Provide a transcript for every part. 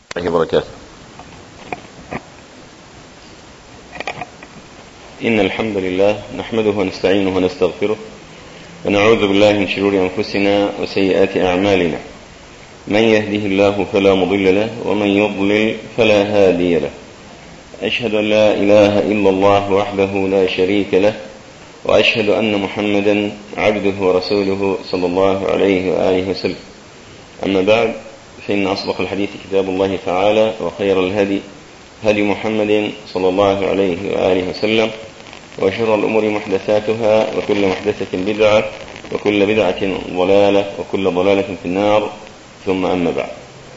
الله وبركاته إن الحمد لله نحمده ونستعينه ونستغفره ونعوذ بالله من شرور أنفسنا وسيئات أعمالنا من يهده الله فلا مضل له ومن يضلل فلا هادي له أشهد أن لا إله إلا الله وحده لا شريك له وأشهد أن محمدا عبده ورسوله صلى الله عليه وآله وسلم أما بعد فإن أصدق الحديث كتاب الله تعالى وخير الهدي هدي محمد صلى الله عليه وآله وسلم وشر الأمور محدثاتها وكل محدثة بدعة وكل بدعة ضلالة وكل ضلالة في النار ثم أما بعد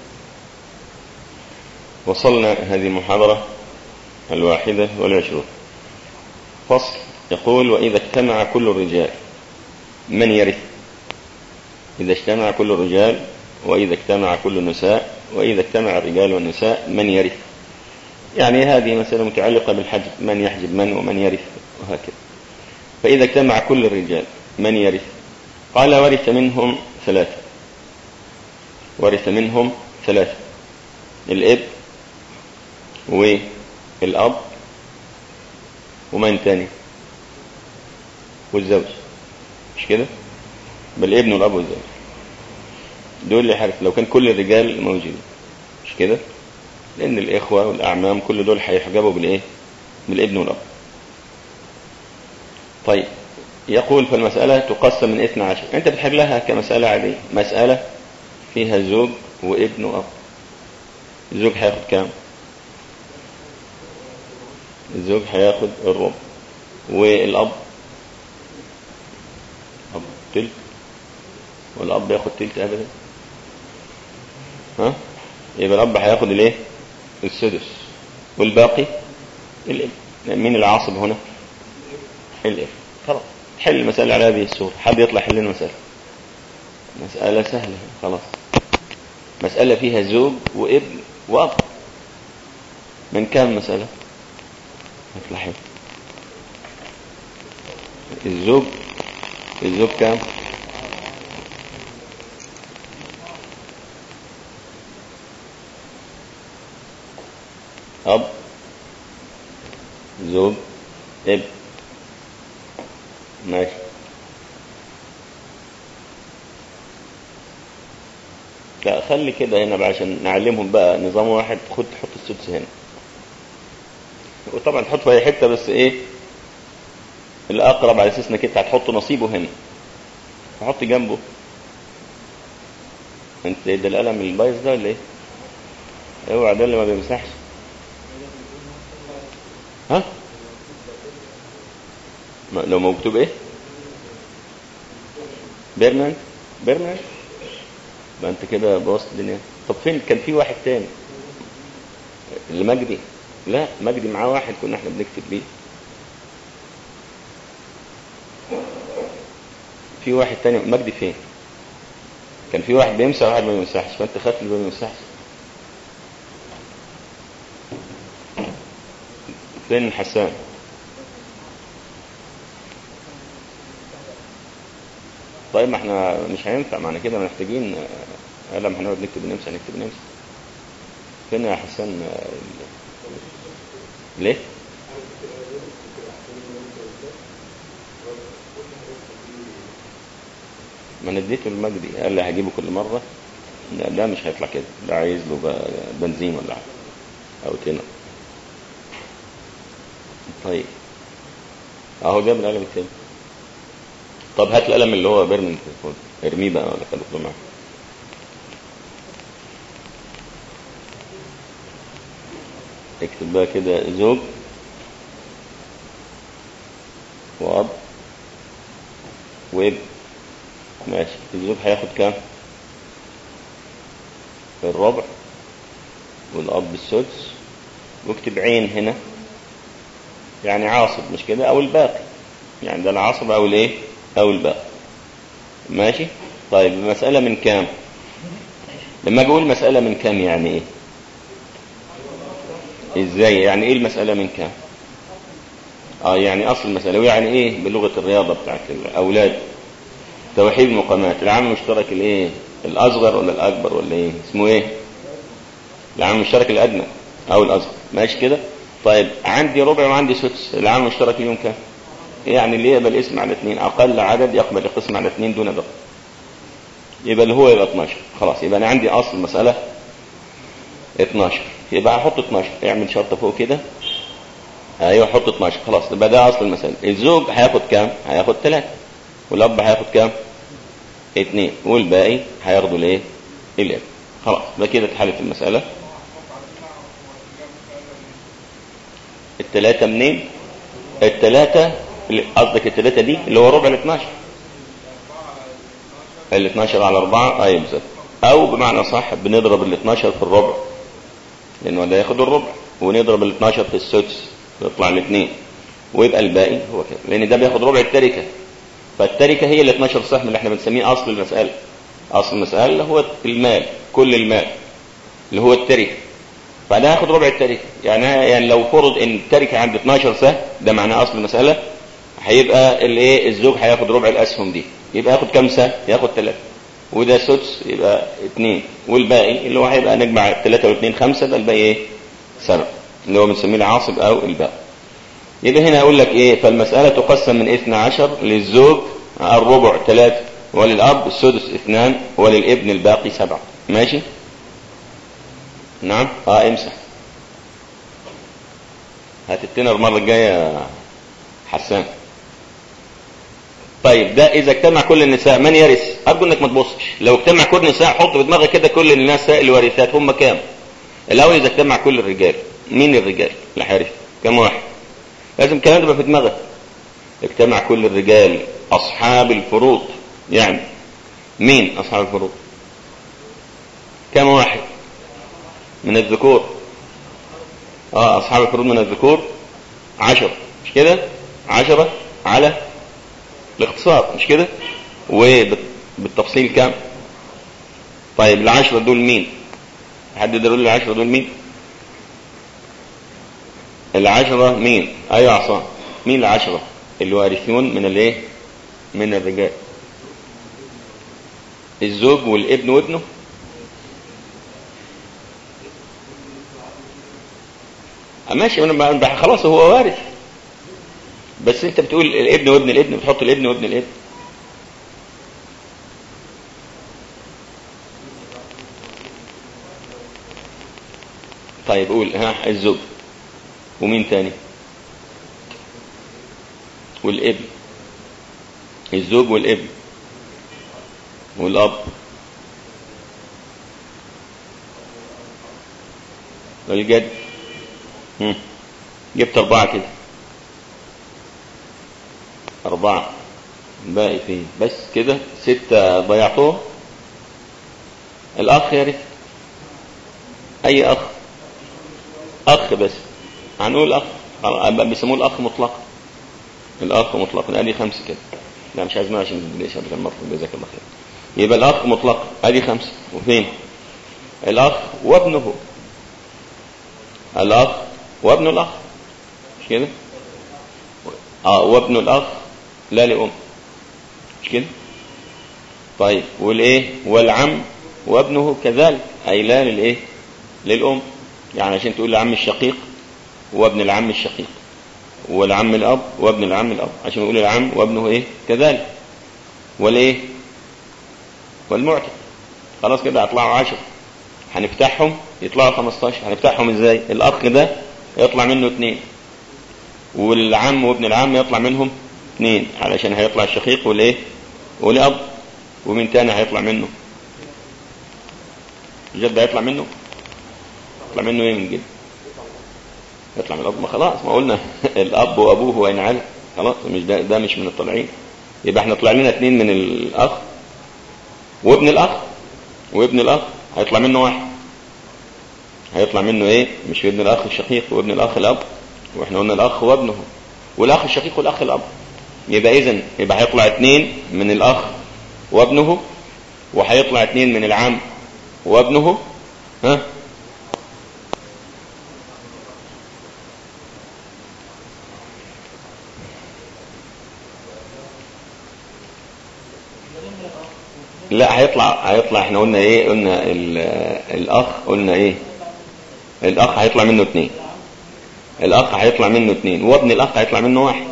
وصلنا هذه المحاضرة الواحدة والعشرون فصل يقول وإذا اجتمع كل الرجال من يرث إذا اجتمع كل الرجال وإذا اجتمع كل النساء وإذا اجتمع الرجال والنساء من يرث يعني هذه مسألة متعلقة بالحجب من يحجب من ومن يرث وهكذا فإذا اجتمع كل الرجال من يرث قال ورث منهم ثلاثة ورث منهم ثلاثة الإب والأب ومن تاني والزوج مش كده بل الابن والأب والزوج دول اللي حرف لو كان كل الرجال موجودين مش كده لأن الإخوة والأعمام كل دول هيحجبوا بالإيه بالابن والأب طيب يقول فالمسألة تقسم من 12 أنت بتحلها كمسألة عادية مسألة فيها زوج وابن وأب الزوج هياخد كام الزوج هياخد الربع والأب أب تلت والأب ياخد تلت أبدا ها يبقى الأب هياخد الايه السدس والباقي الابن مين العاصب هنا الابن خلاص حل المسألة على هذه الصورة حد يطلع حل المسألة مسألة سهلة خلاص مسألة فيها زوج وابن وأب من كام مسألة يطلع حل الزوج الزوج كام أب زوج ابن ماشي لا خلي كده هنا بقى عشان نعلمهم بقى نظام واحد خد تحط السدس هنا وطبعا تحط في اي حته بس ايه الاقرب على اساس انك انت هتحط نصيبه هنا تحط جنبه انت ده القلم البايظ ده ولا ايه؟ اوعى ده اللي ما بيمسحش ها لو مكتوب ايه بيرمنت بيرمنت ما انت كده بوظت الدنيا طب فين كان في واحد تاني اللي مجدي لا مجدي معاه واحد كنا احنا بنكتب بيه في واحد تاني مجدي فين كان في واحد بيمسح واحد ما بيمسحش فانت خدت اللي ما بيمسحش فين حسان طيب ما احنا مش هينفع معنى كده محتاجين قلم هنقعد نكتب نمسح نكتب نمسح فين يا حسان ليه ما نديته المجدي قال لي هجيبه كل مرة لا, لا مش هيطلع كده ده عايز له بنزين ولا حاجة او تنق طيب اهو جاب القلم التاني طب هات القلم اللي هو بيرمنت ارميه بقى ولا خليه معاك اكتب بقى كده زوج واب وابن ماشي الزوج هياخد كام الربع والاب السدس واكتب عين هنا يعني عاصب مش كده او الباقي يعني ده العاصب او الايه او الباقي ماشي طيب المسألة من كام لما اجي اقول مسألة من كام يعني ايه ازاي يعني ايه المسألة من كام اه يعني اصل المسألة ويعني ايه بلغة الرياضة بتاعت الاولاد توحيد المقامات العام المشترك الايه الاصغر ولا الاكبر ولا ايه اسمه ايه العامل المشترك الادنى او الاصغر ماشي كده طيب عندي ربع وعندي سدس العامل المشترك اليوم كام يعني اللي يقبل اسم على اثنين اقل عدد يقبل القسم على اثنين دون بقى يبقى اللي هو يبقى 12 خلاص يبقى انا عندي اصل المساله 12 يبقى هحط 12 اعمل شرطه فوق كده ايوه حط 12 خلاص يبقى ده اصل المساله الزوج هياخد كام هياخد 3 والاب هياخد كام 2 والباقي هياخدوا الايه الاب خلاص ده كده اتحلت المساله الثلاثه منين الثلاثه قصدك الثلاثه دي اللي هو ربع ال 12 ال 12 على 4 ايوه بالظبط او بمعنى صح بنضرب ال 12 في الربع لانه ده ياخد الربع ونضرب ال 12 في السدس يطلع الاثنين ويبقى الباقي هو كده لان ده بياخد ربع التركه فالتركه هي ال 12 سهم اللي احنا بنسميه اصل المساله اصل المساله هو المال كل المال اللي هو التركه فده هياخد ربع التركه يعني يعني لو فرض ان التركه عند 12 سهم ده معناه اصل المساله هيبقى الايه الزوج هياخد ربع الاسهم دي يبقى ياخد كام سهم ياخد ثلاثه وده سدس يبقى اثنين والباقي اللي هو هيبقى نجمع ثلاثة واثنين خمسة ده الباقي ايه سبع اللي هو بنسميه العاصب او الباقي يبقى هنا اقول لك ايه فالمسألة تقسم من اثنى عشر للزوج الربع ثلاثة وللاب السدس اثنان وللابن الباقي سبعة ماشي نعم اه امسح هتتنا المرة الجاية حسان طيب ده اذا اجتمع كل النساء من يرث ارجو انك ما تبصش لو اجتمع كل النساء حط في دماغك كده كل النساء الوارثات هم كام الاول اذا اجتمع كل الرجال مين الرجال اللي هيرث كم واحد لازم الكلام ده يبقى في دماغك اجتمع كل الرجال اصحاب الفروض يعني مين اصحاب الفروض كم واحد من الذكور اه اصحاب الفروض من الذكور عشرة مش كده عشرة على الاختصار مش كده وبالتفصيل كام طيب العشرة دول مين حد يقول لي العشرة دول مين العشرة مين ايوه عصام مين العشرة الوارثون من الايه من الرجال الزوج والابن وابنه ماشي انا خلاص هو وارث بس انت بتقول الابن وابن الابن بتحط الابن وابن الابن طيب قول ها الزوج ومين تاني والابن الزوج والابن والاب والجد جبت اربعة كده أربعة باقي فين بس كده ستة ضيعتوه الأخ يرث أي أخ أخ بس هنقول أخ بيسموه الأخ مطلق الأخ مطلق أدي خمسة كده لا مش عايزنا عشان ليش قبل المفروض جزاك الله خير يبقى الأخ مطلق أدي خمسة وفين الأخ وابنه الأخ وابن الأخ مش كده اه وابن الأخ لا لأم مش كده طيب والايه والعم وابنه كذلك اي لا للايه للام يعني عشان تقول العم الشقيق وابن العم الشقيق والعم الاب وابن العم الاب عشان نقول العم وابنه ايه كذلك والايه والمعتق خلاص كده هيطلعوا عشر هنفتحهم يطلعوا 15 هنفتحهم ازاي الاخ ده يطلع منه اثنين والعم وابن العم يطلع منهم اثنين علشان هيطلع الشقيق والايه والاب ومين تاني هيطلع منه الجد هيطلع منه يطلع منه ايه من جد يطلع من الاب ما خلاص ما قلنا الاب وابوه وان على خلاص مش ده, ده مش من الطالعين يبقى احنا طلع لنا اثنين من الاخ وابن الاخ وابن الاخ هيطلع منه واحد هيطلع منه ايه مش ابن الاخ الشقيق وابن الاخ الاب واحنا قلنا الاخ وابنه والاخ الشقيق والاخ الاب يبقى اذا يبقى هيطلع اثنين من الاخ وابنه وهيطلع اثنين من العم وابنه ها لا هيطلع هيطلع احنا قلنا ايه قلنا الاخ قلنا ايه الاخ هيطلع منه اتنين الاخ هيطلع منه اتنين وابن الاخ هيطلع منه واحد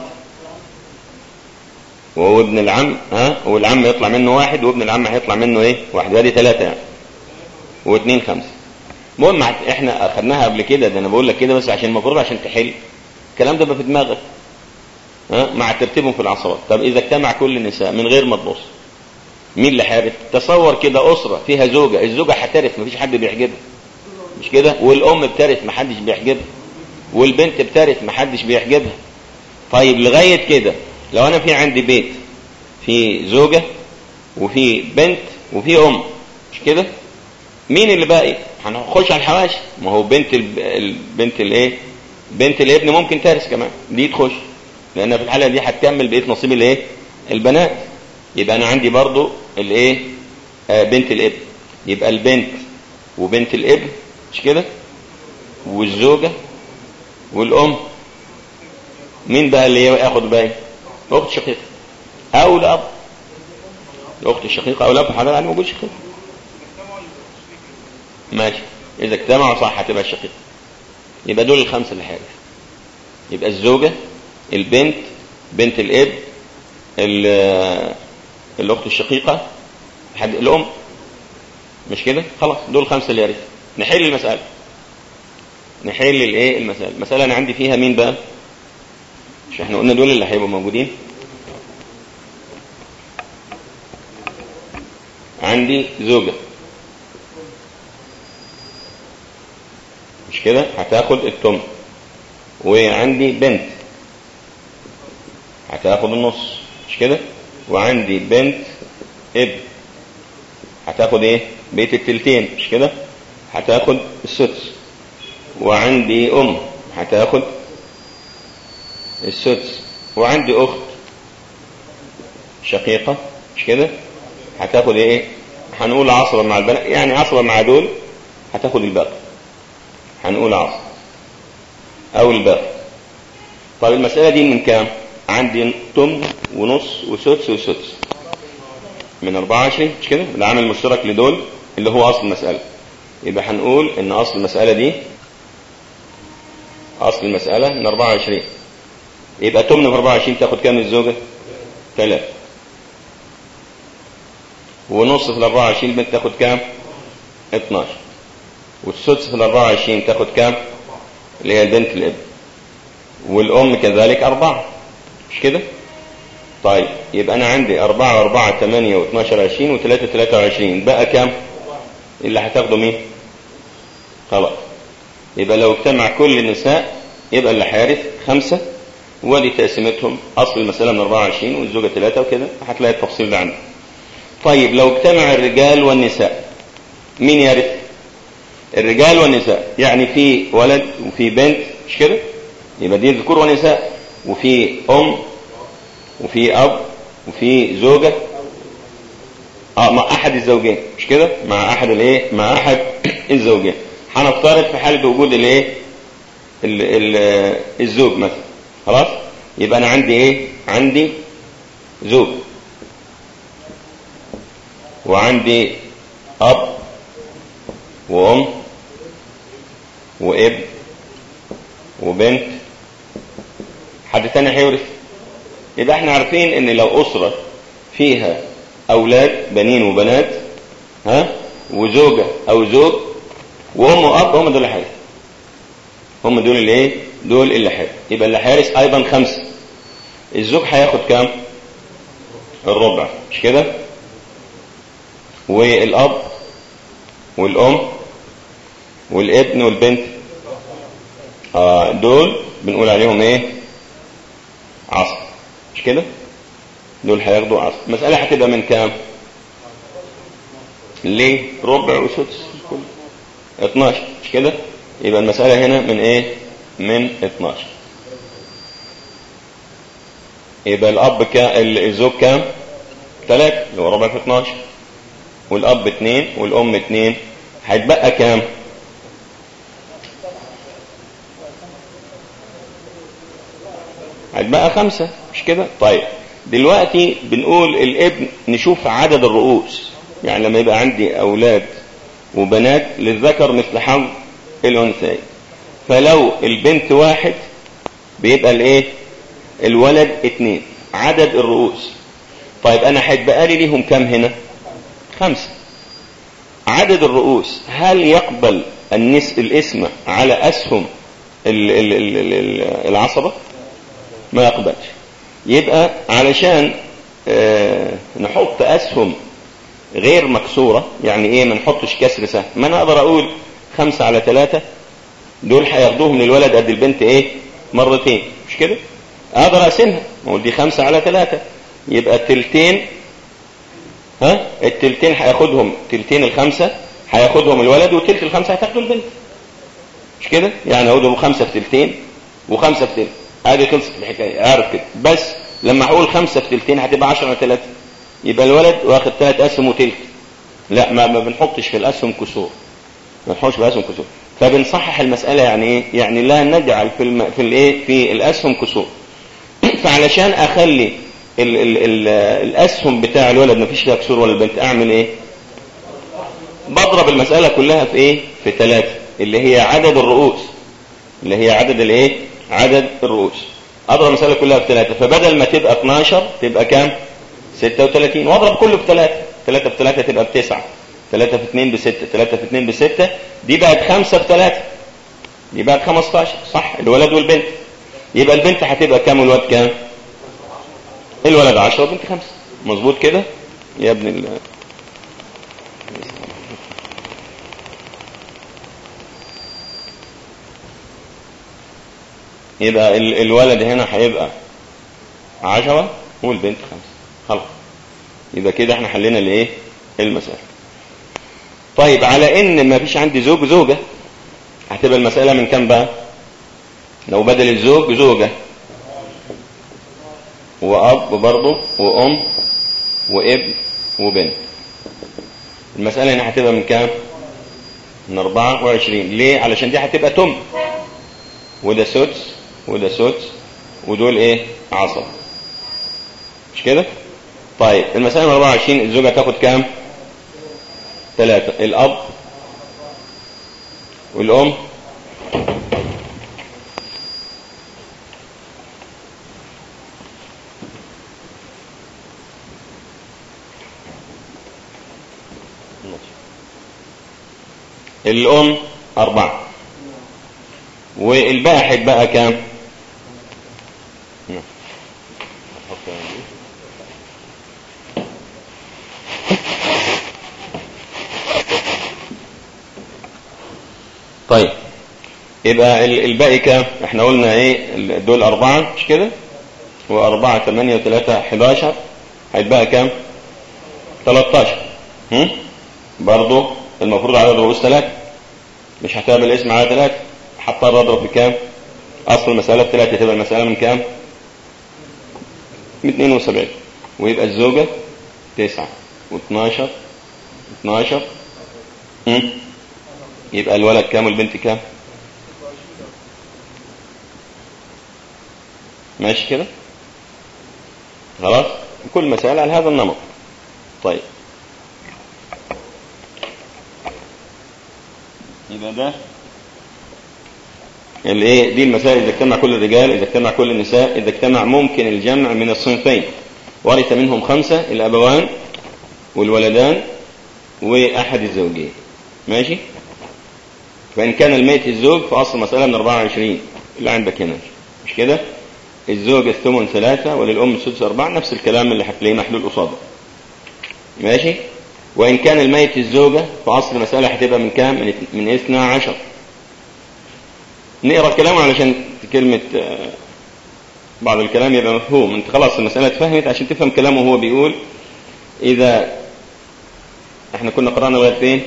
وهو ابن العم ها والعم يطلع منه واحد وابن العم هيطلع منه ايه واحد ادي ثلاثة يعني واثنين خمسة المهم احنا اخدناها قبل كده ده انا بقول لك كده بس عشان المفروض عشان تحل الكلام ده بقى في دماغك ها مع ترتيبهم في العصرات طب اذا اجتمع كل النساء من غير ما تبص مين اللي حارف تصور كده اسره فيها زوجه الزوجه هترث مفيش حد بيحجبها مش كده والام بترث محدش بيحجبها والبنت بترث محدش بيحجبها طيب لغايه كده لو انا في عندي بيت في زوجه وفي بنت وفي ام مش كده مين اللي باقي هنخش على الحواشي ما هو بنت البنت الايه بنت الابن ممكن ترث كمان دي تخش لان في الحاله دي هتكمل بقيه نصيب الايه البنات يبقى انا عندي برضو الايه آه بنت الابن يبقى البنت وبنت الابن مش كده والزوجه والام مين بقى اللي ياخد باقي الاخت الشقيقه او الاب الاخت الشقيقه او الاب حضرتك يعني موجود شقيق ماشي اذا اجتمعوا صح هتبقى الشقيقه يبقى دول الخمسه اللي حارس يبقى الزوجه البنت بنت الاب الاخت الشقيقه حد الام مش كده خلاص دول الخمسه اللي يرث نحل المساله نحل الايه المساله المساله انا عندي فيها مين بقى مش احنا قلنا دول اللي هيبقوا موجودين عندي زوجة مش كده هتاخد التم وعندي بنت هتاخد النص مش كده وعندي بنت ابن هتاخد ايه بيت التلتين مش كده هتاخد السدس وعندي ام هتاخد السدس وعندي اخت شقيقة مش كده هتاخد ايه هنقول عصبة مع البنات يعني عصبة مع دول هتاخد الباقي هنقول عصبة او الباقي طب المسألة دي من كام عندي تم ونص وسدس وسدس من 24 مش كده ده عامل مشترك لدول اللي هو اصل المسألة يبقى هنقول ان اصل المسألة دي اصل المسألة من 24 يبقى تمن في 24 تاخد كام الزوجة ثلاثة ونص في ال 24 بنت تاخد كام 12 والسدس في ال 24 تاخد كام اللي هي البنت الابن والام كذلك أربعة مش كده طيب يبقى أنا عندي أربعة وأربعة ثمانية واثناشر عشرين وثلاثة ثلاثة وعشرين بقى كام اللي هتاخده مين خلاص يبقى لو اجتمع كل النساء يبقى اللي حارث خمسة ودي تقسيمتهم أصل المسألة من 24 والزوجة ثلاثة وكده هتلاقي التفصيل ده عندك طيب لو اجتمع الرجال والنساء مين يرث الرجال والنساء يعني في ولد وفي بنت مش كده يبقى دي ذكور ونساء وفي ام وفي اب وفي زوجة اه مع احد الزوجين مش كده مع احد الايه مع احد الزوجين هنفترض في حالة وجود الايه الزوج مثلا خلاص يبقى انا عندي ايه عندي زوج وعندي اب وام وابن وبنت حد تاني هيورث يبقى احنا عارفين ان لو اسرة فيها اولاد بنين وبنات ها وزوجة او زوج وام واب هم دول اللي حارس هم دول اللي ايه دول اللي حارس يبقى اللي حارس ايضا خمسة الزوج هياخد كام الربع مش كده والاب والام والابن والبنت آه دول بنقول عليهم ايه عصر مش كده دول هياخدوا عصر المسألة هتبقى من كام ليه ربع وسدس 12 مش كده يبقى المسألة هنا من ايه من 12 يبقى الاب كام الزوج كام 3 اللي هو ربع في 12 والاب 2 والام 2 هيتبقى كام هتبقى خمسة مش كده طيب دلوقتي بنقول الابن نشوف عدد الرؤوس يعني لما يبقى عندي أولاد وبنات للذكر مثل حظ الأنثى فلو البنت واحد بيبقى الايه الولد اتنين عدد الرؤوس طيب انا هيتبقى لي ليهم كام هنا خمسة عدد الرؤوس هل يقبل النس الاسم على اسهم ال ال ال ال العصبة ما يقبلش يبقى علشان آه نحط اسهم غير مكسورة يعني ايه ما نحطش كسر سهم ما انا اقدر اقول خمسة على ثلاثة دول هياخدوهم للولد قد البنت ايه مرتين مش كده اقدر اقسمها ما هو دي خمسة على ثلاثة يبقى التلتين ها التلتين هياخدهم تلتين الخمسة هياخدهم الولد وتلت الخمسة هتاخدوا البنت مش كده يعني اقول خمسة في تلتين وخمسة في تلت ادي خلصت الحكاية اعرف كده بس لما هقول خمسة في تلتين هتبقى عشرة على ثلاثة يبقى الولد واخد ثلاث اسهم وتلت لا ما, ما بنحطش في الاسهم كسور ما بنحطش في الاسهم كسور فبنصحح المسألة يعني ايه يعني لا نجعل في الم... في الايه في الاسهم كسور فعلشان اخلي ال... ال... ال... الاسهم بتاع الولد ما فيش فيها كسور ولا البنت اعمل ايه بضرب المسألة كلها في ايه في ثلاثة اللي هي عدد الرؤوس اللي هي عدد الايه عدد الرؤوس اضرب المسألة كلها في ثلاثة فبدل ما تبقى 12 تبقى كام 36 واضرب كله في ثلاثة ثلاثة في ثلاثة تبقى بتسعة ثلاثة في اثنين بستة ثلاثة في اثنين بستة دي بقت خمسة في ثلاثة دي بقت 15 صح الولد والبنت يبقى البنت هتبقى كام والولد كام الولد 10 والبنت خمسة مظبوط كده يا ابن ال يبقى ال- الولد هنا هيبقى 10 والبنت خمسة خلاص يبقى كده احنا حلينا الايه المسألة طيب على ان ما فيش عندي زوج زوجة هتبقى المسألة من كام بقى لو بدل الزوج زوجة وأب برضه وأم وابن وبنت المسألة هنا هتبقى من كام من 24 ليه علشان دي هتبقى تم وده سدس وده سدس ودول ايه عصب مش كده طيب المسألة من 24 الزوجة تاخد كام ثلاثة الأب والأم الأم أربعة والباقي هيتبقى كام؟ نعم. طيب يبقى ال- الباقي كام احنا قلنا ايه ال- دول اربعة مش كده واربعة ثمانية وثلاثة حداشر هيتبقى كام 13 هم؟ برضو المفروض عدد رؤوس ثلاثة مش هتعمل اسم على ثلاثة هضطر اضرب بكام اصل المسألة بثلاثة تبقى المسألة من كام من 72 ويبقى الزوجة تسعة و12 12 هم؟ يبقى الولد كام والبنت كام ماشي كده خلاص كل مسألة على هذا النمط طيب يبقى ده الايه دي المسائل اذا اجتمع كل الرجال اذا اجتمع كل النساء اذا اجتمع ممكن الجمع من الصنفين ورث منهم خمسة الابوان والولدان واحد الزوجين ماشي فان كان الميت الزوج فاصل مسألة من 24 اللي عندك هنا مش كده الزوج الثمن ثلاثة وللأم السدس أربعة نفس الكلام اللي هتلاقيه محلول قصاده ماشي وإن كان الميت الزوجة فأصل المسألة هتبقى من كام من, ات- من اثنى عشر نقرأ الكلام علشان كلمة آه، بعض الكلام يبقى مفهوم انت خلاص المسألة اتفهمت عشان تفهم كلامه وهو بيقول إذا احنا كنا قرأنا لغاية فين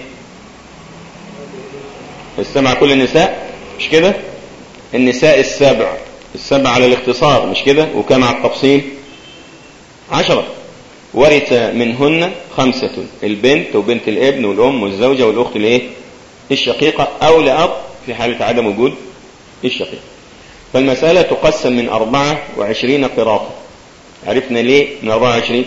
استمع كل النساء مش كده النساء السبع السبع على الاختصار مش كده وكم على التفصيل عشرة ورث منهن خمسة البنت وبنت الابن والأم والزوجة والأخت الايه الشقيقة أو لأب في حالة عدم وجود الشقيق فالمسألة تقسم من أربعة وعشرين قراطة عرفنا ليه من أربعة وعشرين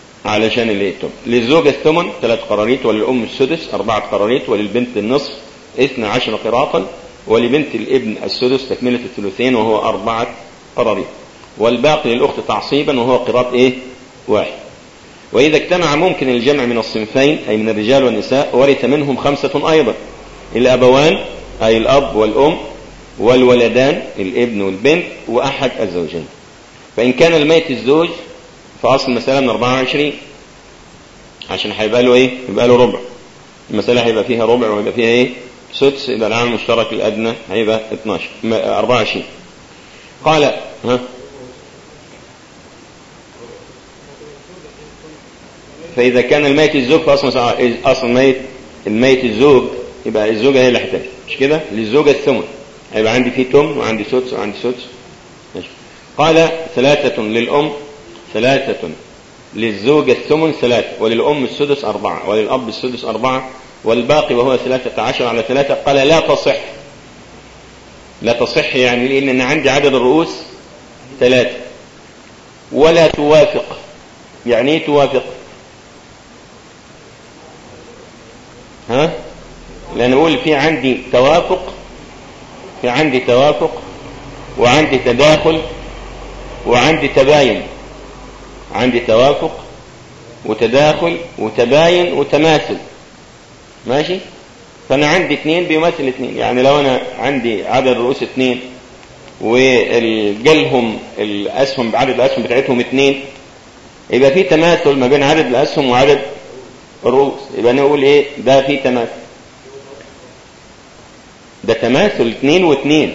علشان الايه التم للزوجة الثمن ثلاث قراريط وللأم السدس أربعة قراريط وللبنت النصف اثنى عشر قراطا ولبنت الابن السدس تكملة الثلثين وهو أربعة قراريط والباقي للأخت تعصيبا وهو قراط إيه واحد وإذا اجتمع ممكن الجمع من الصنفين أي من الرجال والنساء ورث منهم خمسة أيضا الأبوان أي الأب والأم والولدان الابن والبنت وأحد الزوجين فإن كان الميت الزوج فأصل المسألة من 24 عشان هيبقى له إيه يبقى له ربع المسألة هيبقى فيها ربع ويبقى فيها إيه سدس يبقى العام المشترك الأدنى هيبقى 12 24 قال ها فإذا كان الميت الزوج فأصل أصل الميت الميت الزوج يبقى الزوجة هي اللي هتحتاج مش كده للزوجة الثمن هيبقى عندي فيه تمن وعندي سدس وعندي سدس ماشي قال ثلاثة للأم ثلاثة للزوجة الثمن ثلاثة وللأم السدس أربعة وللأب السدس أربعة والباقي وهو ثلاثة عشر على ثلاثة قال لا تصح لا تصح يعني لأن أنا عندي عدد الرؤوس ثلاثة ولا توافق يعني ايه توافق ها لأن أقول في عندي توافق في عندي توافق وعندي تداخل وعندي تباين عندي توافق وتداخل وتباين وتماثل ماشي فانا عندي اثنين بيمثل اثنين يعني لو انا عندي عدد رؤوس اثنين وجالهم الاسهم بعدد الاسهم بتاعتهم اثنين يبقى في تماثل ما بين عدد الاسهم وعدد الرؤوس يبقى نقول ايه ده في تماثل ده تماثل اثنين واثنين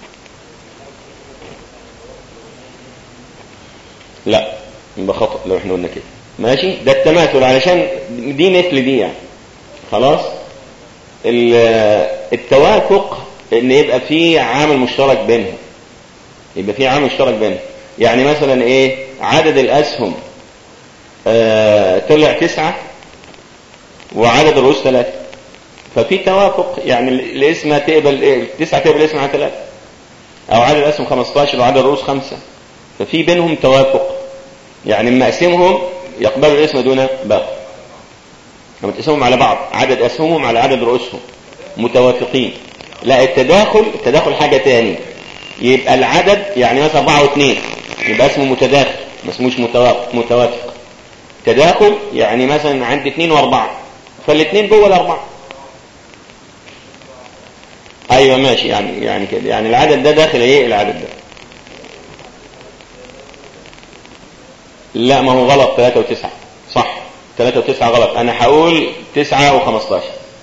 لا يبقى خطأ لو احنا قلنا كده ماشي ده التماثل علشان دي مثل دي يعني خلاص التوافق ان يبقى في عامل مشترك بينهم يبقى في عامل مشترك بينهم يعني مثلا ايه عدد الاسهم آه طلع تسعة وعدد الرؤوس ثلاثة ففي توافق يعني الاسم تقبل ايه تسعة تقبل اسم على ثلاثة او عدد الاسهم 15 وعدد الرؤوس خمسة ففي بينهم توافق يعني لما اقسمهم يقبلوا الاسم دون باقي لما تقسمهم على بعض عدد اسهمهم على عدد رؤوسهم متوافقين لا التداخل التداخل حاجة تاني يبقى العدد يعني مثلا 4 و2 يبقى اسمه متداخل ما اسموش متوافق متوافق تداخل يعني مثلا عندي 2 و4 فالاثنين جوه الاربعه ايوه ماشي يعني يعني كده يعني العدد ده داخل ايه العدد ده لا ما هو غلط 3 و9 صح 3 و9 غلط انا هقول 9 و15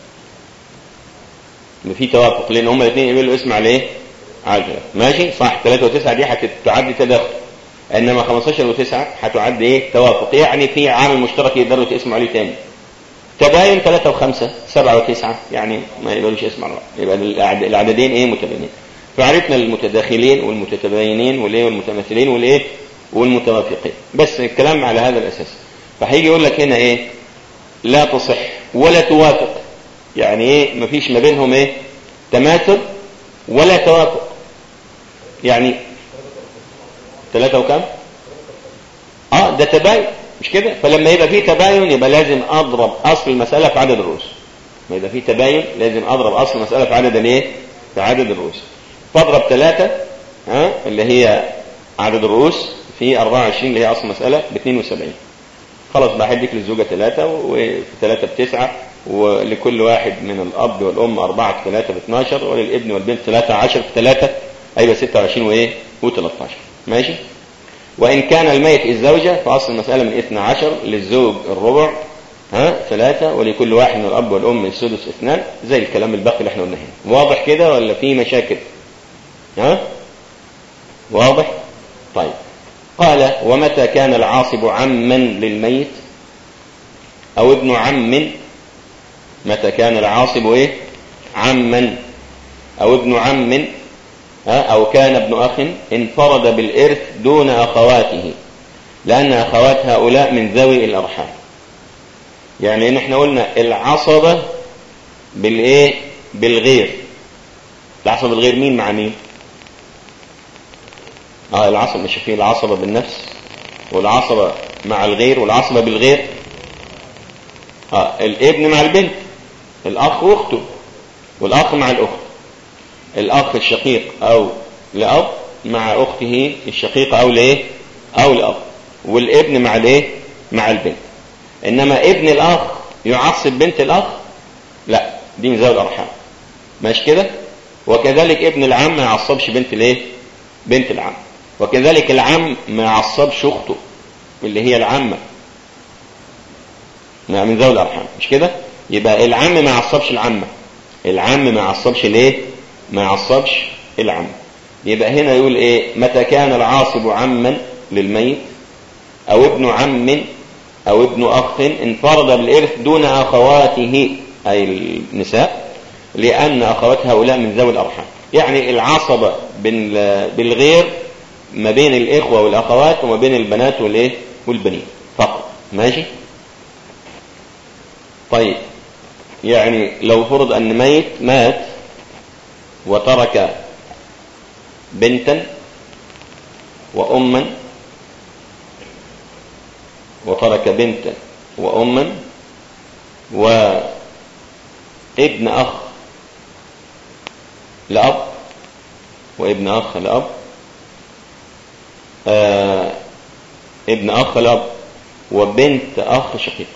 في توافق لان هما الاثنين يقبلوا اسم على ايه على ماشي صح 3 و9 دي هتعد تداخل انما 15 و9 هتعد ايه توافق يعني في عامل مشترك يقدروا تقسموا عليه تاني تباين 3 و5 7 و9 يعني ما يقبلوش اسم على بعض يبقى العددين ايه متباينين فعرفنا المتداخلين والمتتباينين والايه والمتماثلين والايه والمتوافقين بس الكلام على هذا الاساس فهيجي يقول لك هنا ايه لا تصح ولا توافق يعني ايه مفيش ما بينهم ايه تماثل ولا توافق يعني ثلاثة وكم اه ده تباين مش كده فلما يبقى فيه تباين يبقى لازم اضرب اصل المسألة في عدد الرؤوس ما يبقى فيه تباين لازم اضرب اصل المسألة في عدد الايه في عدد الرؤوس فاضرب ثلاثة ها اللي هي عدد الرؤوس في 24 اللي هي اصل المسألة ب 72 خلاص بقى هديك للزوجة ثلاثة وفي ثلاثة بتسعة ولكل واحد من الأب والأم أربعة في ثلاثة ب 12 وللابن والبنت ثلاثة عشر في ثلاثة أيوة 26 وإيه و13 ماشي وإن كان الميت الزوجة فأصل المسألة من 12 للزوج الربع ها ثلاثة ولكل واحد من الأب والأم السدس اثنان زي الكلام الباقي اللي احنا قلناه هنا واضح كده ولا في مشاكل ها واضح طيب قال ومتى كان العاصب عما للميت أو ابن عم متى كان العاصب إيه عما أو ابن عم أو كان ابن أخ انفرد بالإرث دون أخواته لأن أخوات هؤلاء من ذوي الأرحام يعني إن احنا قلنا العصبة بالإيه بالغير العصبة بالغير مين مع مين اه العصبة مش فيه العصبة بالنفس والعصبة مع الغير والعصبة بالغير اه الابن مع البنت الاخ واخته والأخ مع الأخت الأخ الشقيق أو لأب مع أخته الشقيقة أو لإيه أو لأب والابن مع الإيه مع البنت إنما ابن الأخ يعصب بنت الأخ لا دي من ذوي الأرحام ماشي كده وكذلك ابن العم ما يعصبش بنت الايه بنت العم وكذلك العم ما يعصبش اخته اللي هي العمه من ذوي الارحام مش كده يبقى العم ما يعصبش العمه العم ما يعصبش الايه ما يعصبش العم يبقى هنا يقول ايه متى كان العاصب عما للميت او ابن عم او ابن اخ انفرد بالارث دون اخواته اي النساء لان اخوات هؤلاء من ذوي الارحام يعني العصبة بالغير ما بين الاخوة والاخوات وما بين البنات والايه والبنين فقط ماشي طيب يعني لو فرض ان ميت مات وترك بنتا وأما وترك بنتا وأما وابن أخ لأب وابن أخ لأب آه ابن أخ لأب وبنت أخ شقيق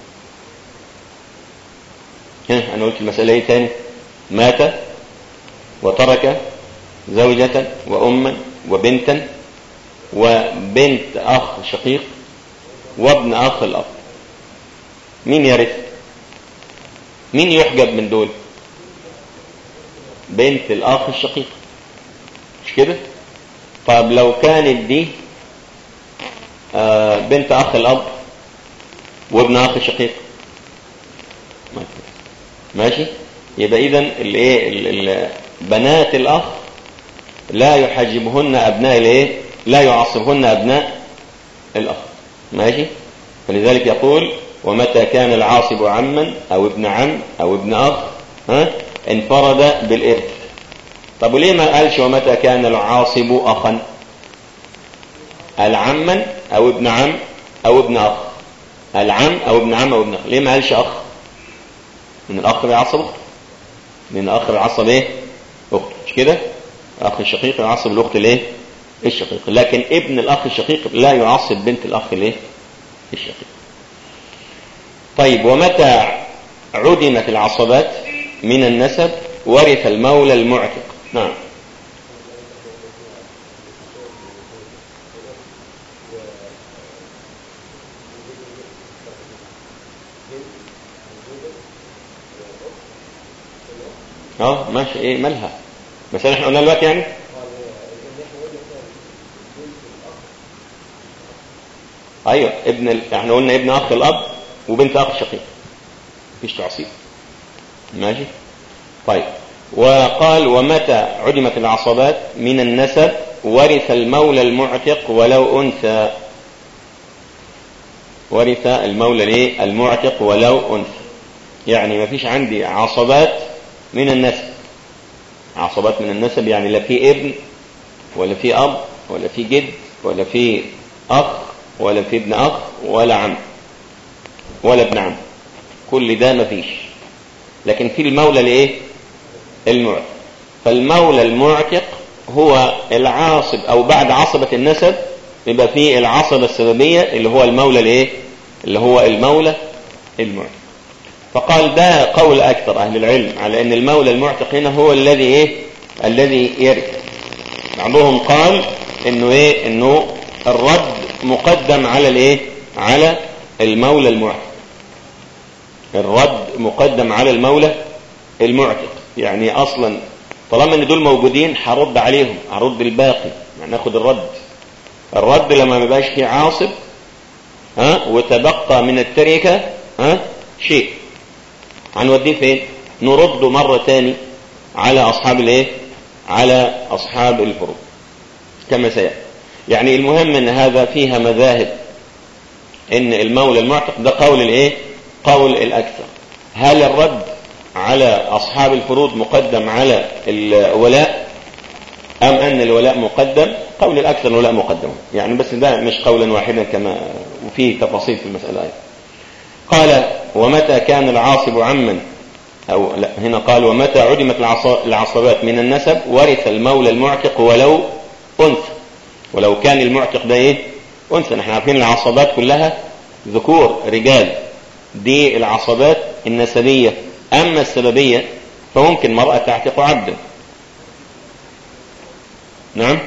ها أنا قلت المسألة ايه تاني مات وترك زوجة وأما وبنتا وبنت أخ شقيق وابن أخ الأب مين يرث مين يحجب من دول بنت الأخ الشقيق مش كده طب لو كانت دي آه بنت أخ الأب وابن أخ شقيق ماشي يبقى إذا الايه بنات الأخ لا يحجبهن أبناء الايه لا يعصبهن أبناء الأخ ماشي فلذلك يقول ومتى كان العاصب عما أو ابن عم أو ابن أخ ها انفرد بالإرث طب وليه ما قالش ومتى كان العاصب أخا العما أو ابن عم أو ابن أخ العم أو ابن عم أو ابن أخ ليه ما قالش أخ من الأخ بيعصب أخته من الأخ بيعصب إيه أخته مش كده الأخ الشقيق يعصب الأخت الإيه الشقيق لكن ابن الأخ الشقيق لا يعصب بنت الأخ الإيه الشقيق طيب ومتى عدمت العصبات من النسب ورث المولى المعتق نعم اه ماشي ايه مالها بس احنا قلنا دلوقتي يعني ايوه ابن ال... احنا قلنا ابن اخ الاب وبنت اخ شقيق مفيش تعصيب ماشي طيب وقال ومتى عدمت العصبات من النسب ورث المولى المعتق ولو انثى ورث المولى ليه المعتق ولو انثى يعني ما فيش عندي عصبات من النسب عصبات من النسب يعني لا في ابن ولا في اب ولا في جد ولا في اخ ولا في ابن اخ ولا عم ولا ابن عم كل ده ما فيش لكن في المولى الايه المعتق فالمولى المعتق هو العاصب او بعد عصبة النسب يبقى فيه العصبة السببية اللي هو المولى الايه اللي هو المولى المعتق فقال ده قول اكثر اهل العلم على ان المولى المعتق هنا هو الذي ايه الذي يرث بعضهم قال انه ايه انه الرد مقدم على الايه على المولى المعتق الرد مقدم على المولى المعتق يعني اصلا طالما ان دول موجودين هرد عليهم هرد الباقي يعني ناخد الرد الرد لما ما يبقاش فيه عاصب ها وتبقى من التركه ها شيء هنوديه فين نرده مرة تاني على أصحاب الايه على أصحاب الفروض كما سيأتي يعني المهم ان هذا فيها مذاهب ان المولى المعتق ده قول الايه قول الاكثر هل الرد على اصحاب الفروض مقدم على الولاء ام ان الولاء مقدم قول الاكثر الولاء مقدم يعني بس ده مش قولا واحدا كما وفيه تفاصيل في المسألة أيضا قال ومتى كان العاصب عما أو لا هنا قال ومتى عدمت العصبات من النسب ورث المولى المعتق ولو أنثى ولو كان المعتق ده إيه أنثى نحن عارفين العصبات كلها ذكور رجال دي العصبات النسبية أما السببية فممكن مرأة تعتق عبدا نعم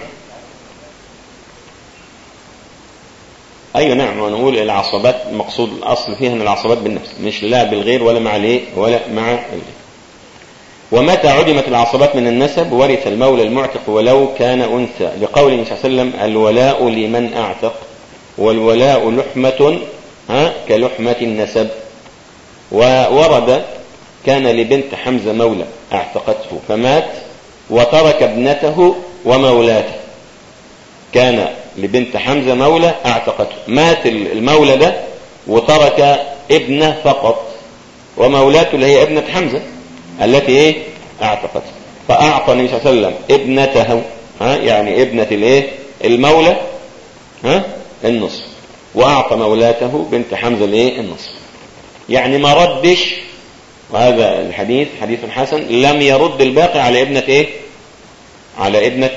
ايوه نعم ونقول العصبات مقصود الاصل فيها ان العصبات بالنفس مش لا بالغير ولا مع الايه ولا مع الايه ومتى عدمت العصبات من النسب ورث المولى المعتق ولو كان انثى لقول النبي صلى الله عليه وسلم الولاء لمن اعتق والولاء لحمة ها كلحمة النسب وورد كان لبنت حمزة مولى اعتقته فمات وترك ابنته ومولاته كان لبنت حمزة مولى اعتقته مات المولى ده وترك ابنه فقط ومولاته اللي هي ابنة حمزة التي ايه اعتقته فاعطى النبي صلى الله عليه وسلم ابنته ها يعني ابنة الايه المولى ها النصف واعطى مولاته بنت حمزة الايه النصف يعني ما ردش وهذا الحديث حديث حسن لم يرد الباقي على ابنة ايه على ابنة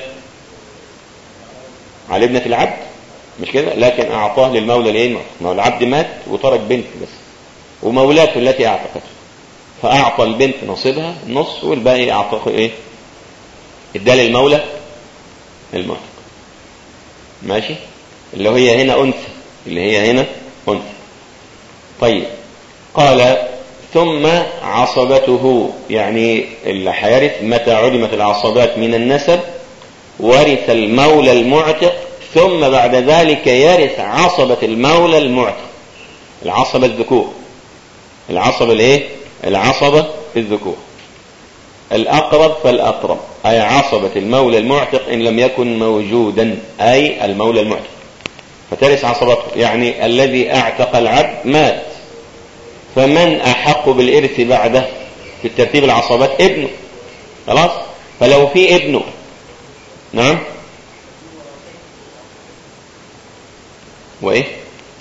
على ابنة العبد مش كده لكن اعطاه للمولى الايه ما هو العبد مات وترك بنت بس ومولاته التي اعتقته فاعطى البنت نصيبها النص والباقي اعطاه ايه اداه للمولى المعتق ماشي اللي هي هنا انثى اللي هي هنا انثى طيب قال ثم عصبته يعني اللي هيرث متى علمت العصبات من النسب ورث المولى المعتق ثم بعد ذلك يرث عصبة المولى المعتق العصبة الذكور العصبة الايه العصبة الذكور الأقرب فالأقرب أي عصبة المولى المعتق إن لم يكن موجودا أي المولى المعتق فترث عصبته يعني الذي اعتق العبد مات فمن أحق بالإرث بعده في الترتيب العصبات ابنه خلاص فلو في ابنه نعم وايه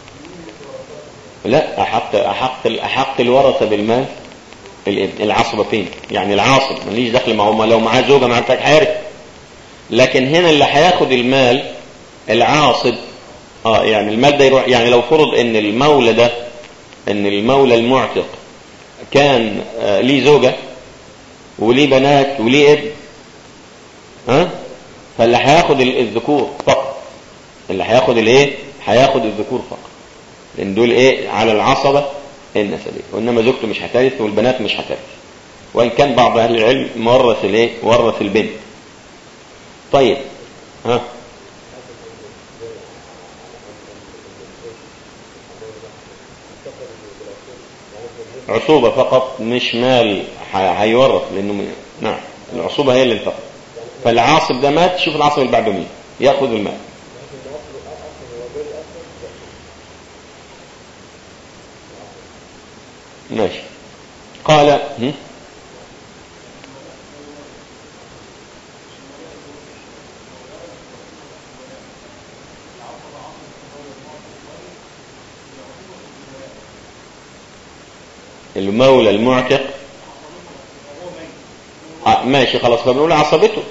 لا احق احق احق الورثه بالمال الابن العصبه فين يعني العاصب ماليش دخل ما هم لو معاه زوجه مع بتاعك حارس لكن هنا اللي هياخد المال العاصب اه يعني المال ده يروح يعني لو فرض ان المولى ده ان المولى المعتق كان آه ليه زوجه وليه بنات وليه ابن ها فاللي هياخد الذكور فقط اللي هياخد الايه هياخد الذكور فقط لان دول ايه على العصبه النسبيه وانما زوجته مش هترث والبنات مش هترث وان كان بعض اهل العلم مورث الايه ورث البنت طيب ها عصوبة فقط مش مال هيورث لانه نعم العصوبة هي اللي انتقل فالعاصب ده مات شوف العاصب اللي بعده مين ياخذ المال ماشي قال هم؟ المولى المعتق آه ماشي خلاص فبنقول عصبته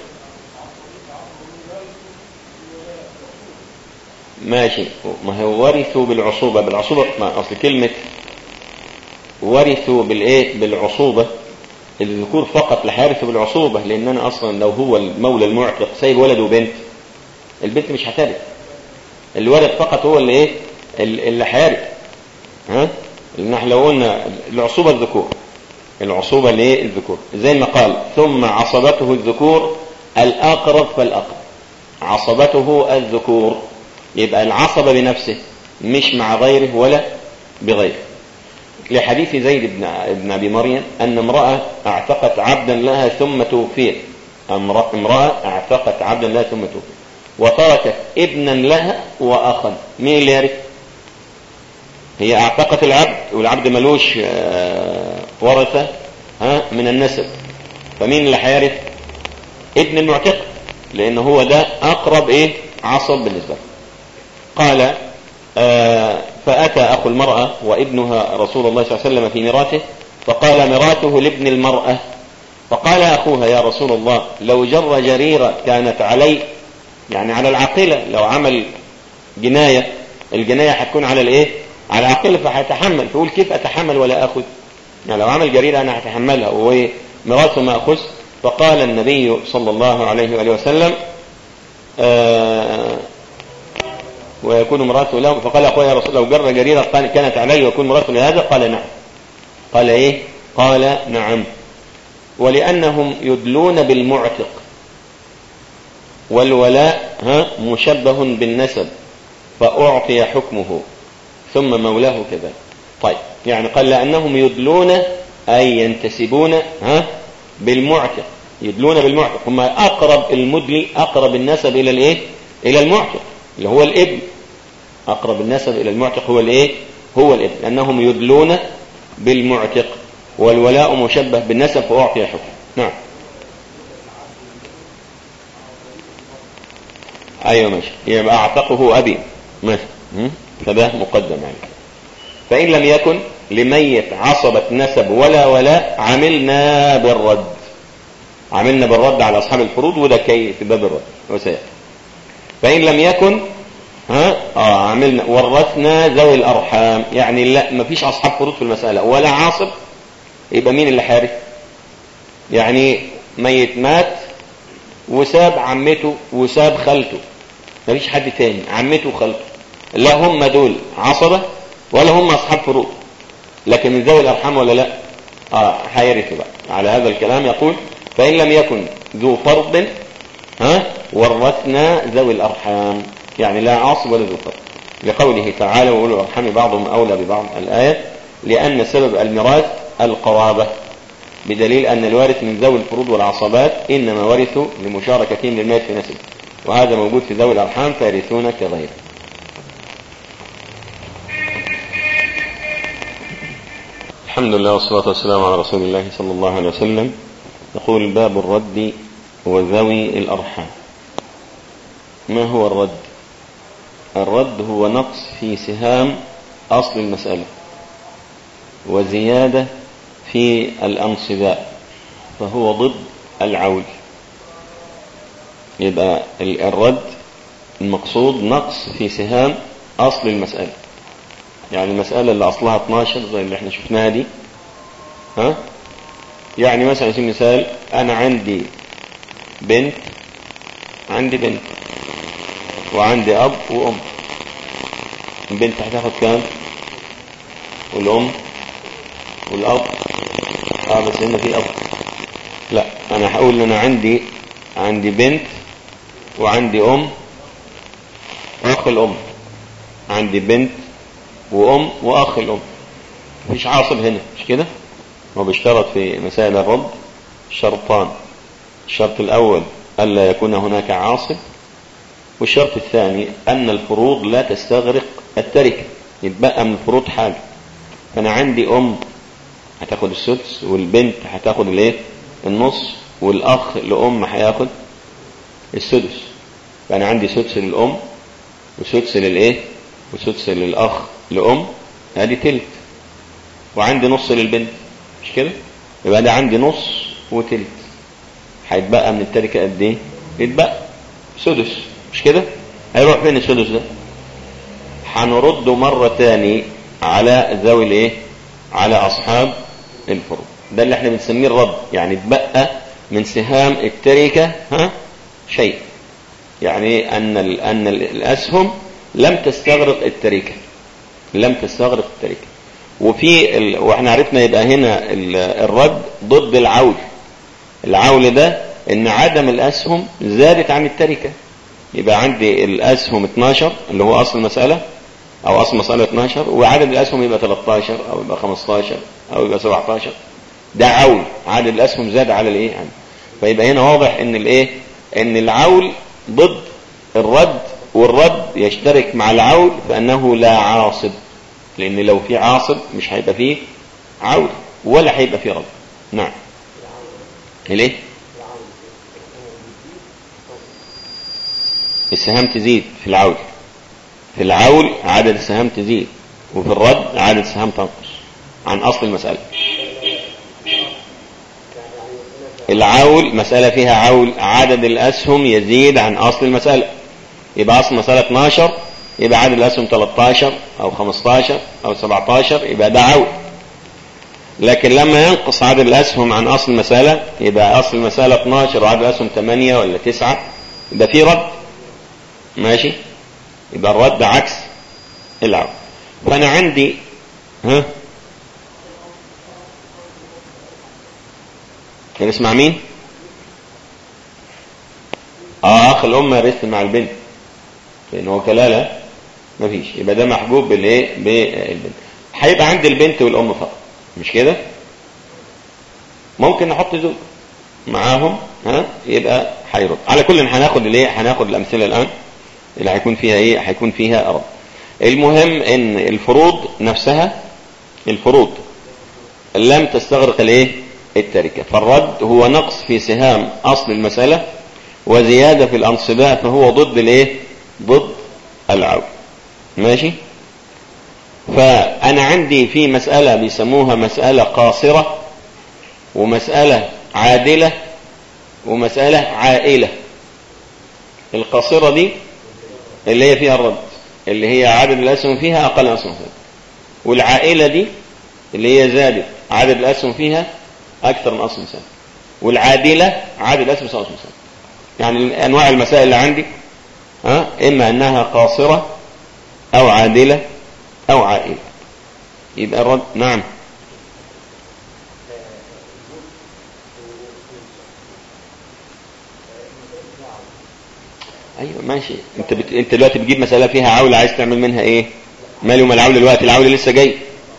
ماشي ما هو ورثوا بالعصوبة بالعصوبة ما أصل كلمة ورثوا بالإيه بالعصوبة الذكور فقط لا هيرثوا بالعصوبة لأن أنا أصلا لو هو المولى المعتق سايب ولد وبنت البنت مش هترث الولد فقط هو اللي إيه اللي هيرث ها لأن احنا لو قلنا العصوبة الذكور العصوبة ليه الذكور زي ما قال ثم عصبته الذكور الأقرب فالأقرب عصبته الذكور يبقى العصبة بنفسه مش مع غيره ولا بغيره لحديث زيد بن ابن ابي مريم ان امراه اعتقت عبدا لها ثم توفيت امراه اعتقت عبدا لها ثم توفيت وتركت ابنا لها واخا مين اللي يرث هي اعتقت العبد والعبد ملوش ورثه ها من النسب فمين اللي هيرث ابن المعتق لان هو ده اقرب ايه عصب بالنسبه له قال آه فأتى أخو المرأة وابنها رسول الله صلى الله عليه وسلم في ميراثه فقال مراته لابن المرأة فقال أخوها يا رسول الله لو جر جريرة كانت علي يعني على العاقلة لو عمل جناية الجناية هتكون على الايه على العاقلة فهيتحمل فيقول كيف اتحمل ولا اخذ يعني لو عمل جريرة انا هتحملها ومراته ما اخذ فقال النبي صلى الله عليه وآله وسلم آه ويكون مراته له فقال أخويا يا رسول لو جر جريرة كانت علي ويكون مراته لهذا قال نعم قال ايه قال نعم ولأنهم يدلون بالمعتق والولاء ها مشبه بالنسب فأعطي حكمه ثم مولاه كذلك طيب يعني قال لأنهم يدلون أي ينتسبون ها بالمعتق يدلون بالمعتق هم أقرب المدلي أقرب النسب إلى الإيه إلى المعتق اللي هو الابن أقرب النسب إلى المعتق هو الإيه هو الابن لأنهم يدلون بالمعتق والولاء مشبه بالنسب فأعطي حكم نعم أيوة ماشي يبقى أعتقه أبي ماشي فده مقدم يعني فإن لم يكن لميت عصبة نسب ولا ولاء عملنا بالرد عملنا بالرد على أصحاب الفروض وده كي في باب الرد وسيأتي فإن لم يكن ها اه عملنا ورثنا ذوي الأرحام يعني لا مفيش أصحاب فروض في المسألة ولا عاصب يبقى مين اللي حارث يعني ميت مات وساب عمته وساب خالته مفيش حد تاني عمته وخالته لا هم دول عصبة ولا هم أصحاب فروض لكن من ذوي الأرحام ولا لا اه هيرثوا بقى على هذا الكلام يقول فإن لم يكن ذو فرض ها ورثنا ذوي الأرحام يعني لا عاصب ولا ذو فرض لقوله تعالى وأولو الأرحام بعضهم أولى ببعض الآية لأن سبب الميراث القرابة بدليل أن الوارث من ذوي الفروض والعصبات إنما ورثوا لمشاركتهم للميت في نسبه وهذا موجود في ذوي الأرحام فيرثون كغيره الحمد لله والصلاة والسلام على رسول الله صلى الله عليه وسلم يقول باب الرد وذوي الأرحام ما هو الرد الرد هو نقص في سهام أصل المسألة وزيادة في الأنصباء فهو ضد العول يبقى الرد المقصود نقص في سهام أصل المسألة يعني المسألة اللي أصلها 12 زي اللي احنا شفناها دي ها يعني مثلا في مثال أنا عندي بنت عندي بنت وعندي أب وأم البنت هتاخد كام والأم والأب اه بس هنا في أب لا أنا هقول أنا عندي عندي بنت وعندي أم وأخ الأم عندي بنت وأم وأخ الأم مفيش عاصب هنا مش كده هو بيشترط في مسائل الرد شرطان الشرط الأول ألا يكون هناك عاصب والشرط الثاني أن الفروض لا تستغرق التركة يتبقى من الفروض حاجة فأنا عندي أم هتاخد السدس والبنت هتاخد الايه النص والأخ لأم هياخد السدس فأنا عندي سدس للأم وسدس للإيه وسدس للأخ لأم ادي تلت وعندي نص للبنت مش كده يبقى ده عندي نص وتلت هيتبقى من التركة قد ايه يتبقى سدس مش كده هيروح فين السدس ده هنرده مرة تاني على ذوي الايه على اصحاب الفروض ده اللي احنا بنسميه الرد يعني اتبقى من سهام التركة ها شيء يعني ان ال ان الاسهم لم تستغرق التركة لم تستغرق التركة وفي ال... واحنا عرفنا يبقى هنا ال... الرد ضد العول العول ده ان عدم الاسهم زادت عن التركة يبقى عندي الاسهم 12 اللي هو اصل المسألة او اصل المسألة 12 وعدد الاسهم يبقى 13 او يبقى 15 او يبقى 17 ده عول عدد الاسهم زاد على الايه يعني فيبقى هنا واضح ان الايه ان العول ضد الرد والرد يشترك مع العول فانه لا عاصب لان لو في عاصب مش هيبقى فيه عول ولا هيبقى فيه رد نعم ليه السهام تزيد في العول في العول عدد السهام تزيد وفي الرد عدد السهام تنقص عن اصل المسألة العول مسألة فيها عول عدد الأسهم يزيد عن أصل المسألة يبقى أصل المسألة 12 يبقى عدد الأسهم 13 أو 15 أو 17 يبقى ده عول لكن لما ينقص عدد الأسهم عن أصل المسألة يبقى أصل المسألة 12 وعدد الأسهم 8 ولا 9 يبقى في رد ماشي يبقى الرد عكس العود فأنا عندي ها كان اسمع مين اه اخ الام يرث مع البنت لان هو كلاله مفيش يبقى ده محجوب بالايه بالبنت هيبقى عند البنت والام فقط مش كده ممكن نحط زوج معاهم ها يبقى هيرد على كل هناخد الايه هناخد الامثله الان اللي هيكون فيها ايه هيكون فيها رد المهم ان الفروض نفسها الفروض لم تستغرق الايه التركه فالرد هو نقص في سهام اصل المساله وزياده في الانصباء فهو ضد الايه ضد العود ماشي فأنا عندي في مسألة بيسموها مسألة قاصرة ومسألة عادلة ومسألة عائلة القاصرة دي اللي هي فيها الرد اللي هي عدد الأسهم فيها أقل أسهم فيها والعائلة دي اللي هي زادت عدد الأسهم فيها أكثر من أصل سنة والعادلة عدد الأسهم أصل سنة يعني أنواع المسائل اللي عندي ها إما أنها قاصرة أو عادلة أو عائلة يبقى الرد نعم ايوه ماشي انت بت... انت دلوقتي بتجيب مساله فيها عول عايز تعمل منها ايه مالي وما العول دلوقتي العول لسه جاي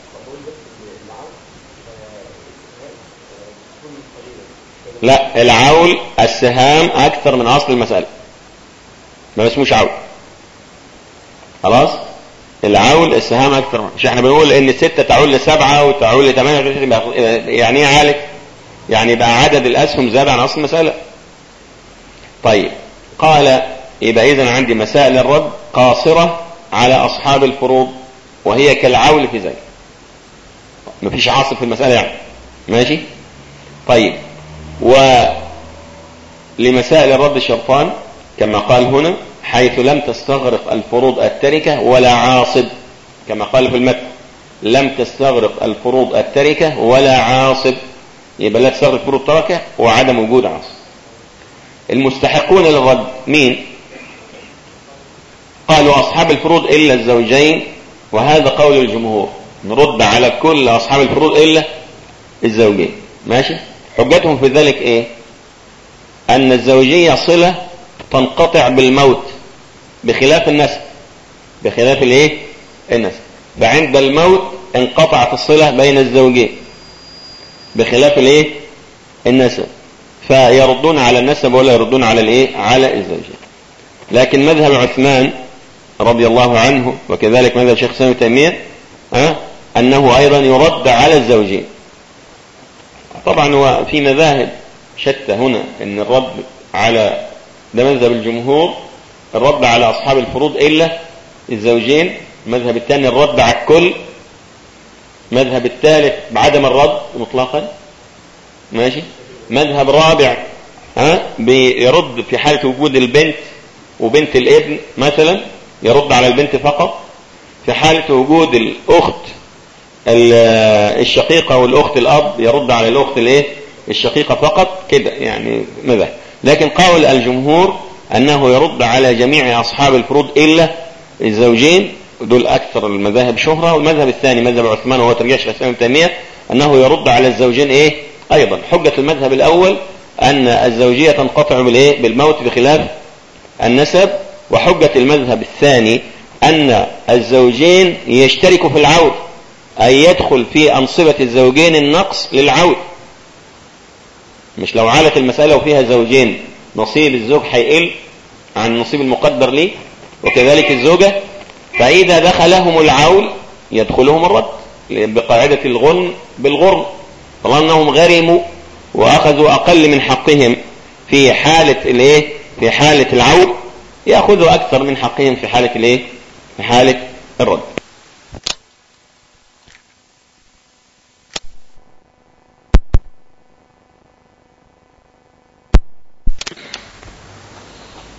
لا العول السهام اكثر من اصل المساله ما اسموش عول خلاص العول السهام اكثر مش احنا بنقول ان الستة تعول لسبعة وتعول لثمانية يعني ايه عالك يعني يبقى عدد الاسهم زاد عن اصل المسألة طيب قال يبقى اذا عندي مسائل الرد قاصرة على اصحاب الفروض وهي كالعول في ذلك مفيش عاصف في المسألة يعني ماشي طيب ولمسائل الرد شرطان كما قال هنا حيث لم تستغرق الفروض التركة ولا عاصب كما قال في المتن لم تستغرق الفروض التركة ولا عاصب يبقى لا تستغرق فروض تركة وعدم وجود عاصب المستحقون للرد مين قالوا أصحاب الفروض إلا الزوجين وهذا قول الجمهور نرد على كل أصحاب الفروض إلا الزوجين ماشي حجتهم في ذلك إيه أن الزوجية صلة تنقطع بالموت بخلاف النسب بخلاف الايه النسب فعند الموت انقطعت الصلة بين الزوجين بخلاف الايه النسب فيردون على النسب ولا يردون على الايه على الزوجين لكن مذهب عثمان رضي الله عنه وكذلك مذهب شيخ سامي تيمية أه؟ أنه أيضا يرد على الزوجين طبعا هو في مذاهب شتى هنا أن الرد على ده مذهب الجمهور الرد على أصحاب الفروض إلا الزوجين المذهب الثاني الرد على الكل مذهب الثالث بعدم الرد مطلقا ماشي مذهب رابع ها بيرد في حالة وجود البنت وبنت الابن مثلا يرد على البنت فقط في حالة وجود الأخت الشقيقة والأخت الأب يرد على الأخت الايه الشقيقة فقط كده يعني مذهب لكن قول الجمهور أنه يرد على جميع أصحاب الفروض إلا الزوجين دول أكثر المذاهب شهرة والمذهب الثاني مذهب عثمان وهو ترجيح شيخ الإسلام تيمية أنه يرد على الزوجين إيه أيضا حجة المذهب الأول أن الزوجية تنقطع بالإيه بالموت بخلاف النسب وحجة المذهب الثاني أن الزوجين يشتركوا في العود أي يدخل في أنصبة الزوجين النقص للعود مش لو عالت المسألة وفيها زوجين نصيب الزوج هيقل عن النصيب المقدر ليه وكذلك الزوجة فإذا دخلهم العول يدخلهم الرد بقاعدة الغن بالغرم طالما أنهم غرموا وأخذوا أقل من حقهم في حالة الايه في حالة العول يأخذوا أكثر من حقهم في حالة الايه في حالة الرد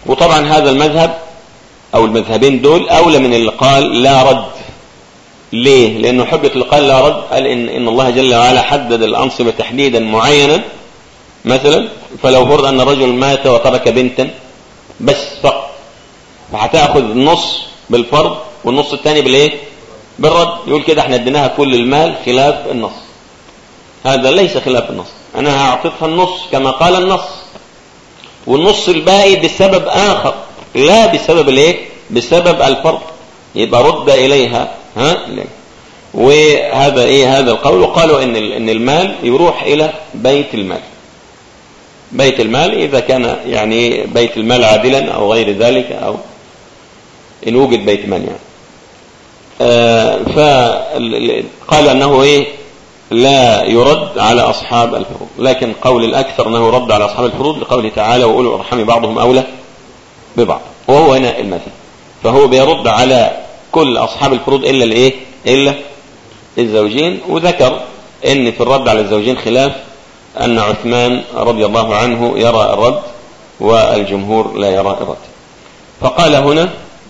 وطبعا هذا المذهب او المذهبين دول اولى من اللي قال لا رد ليه لانه حجة اللي قال لا رد قال ان, إن الله جل وعلا حدد الانصبة تحديدا معينا مثلا فلو فرض ان رجل مات وترك بنتا بس فقط فهتاخذ النص بالفرض والنص الثاني بالايه بالرد يقول كده احنا اديناها كل المال خلاف النص هذا ليس خلاف النص انا هعطيتها النص كما قال النص والنص الباقي بسبب اخر لا بسبب الايه بسبب الفرض يبقى رد اليها ها وهذا ايه هذا القول وقالوا ان ان المال يروح الى بيت المال بيت المال اذا كان يعني بيت المال عادلا او غير ذلك او ان وجد بيت مال يعني آه فقال انه ايه لا يرد على اصحاب الفروض لكن قول الاكثر انه رد على اصحاب الفروض لقوله تعالى واولو الارحام بعضهم اولى ببعض وهو هنا المثل فهو بيرد على كل اصحاب الفروض الا الايه الا الزوجين وذكر ان في الرد على الزوجين خلاف ان عثمان رضي الله عنه يرى الرد والجمهور لا يرى الرد فقال هنا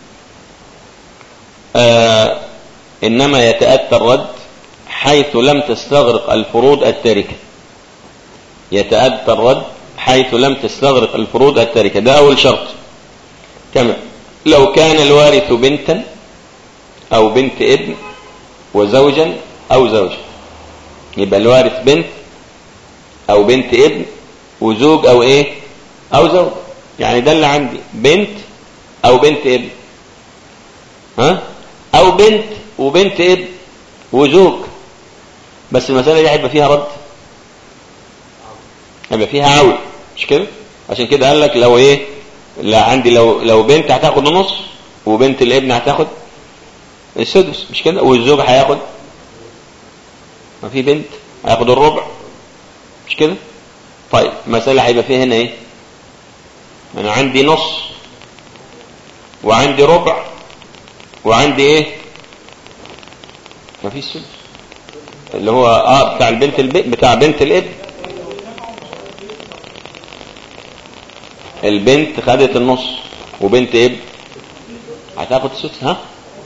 آه انما يتأتى الرد حيث لم تستغرق الفروض التاركة يتأتى الرد حيث لم تستغرق الفروض التاركة ده اول شرط تمام لو كان الوارث بنتا او بنت ابن وزوجا او زوجة يبقى الوارث بنت او بنت ابن وزوج او ايه او زوج يعني ده اللي عندي بنت او بنت ابن ها او بنت وبنت ابن وزوج بس المسألة دي هيبقى فيها رد هيبقى فيها عول مش كده عشان كده قال لك لو ايه لا عندي لو لو بنت هتاخد النص وبنت الابن هتاخد السدس مش كده والزوج هياخد ما في بنت هياخد الربع مش كده طيب المسألة هيبقى فيها هنا ايه انا عندي نص وعندي ربع وعندي ايه ما فيش سدس اللي هو اه بتاع البنت البيت بتاع بنت الابن البنت خدت النص وبنت ابن هتاخد السدس ها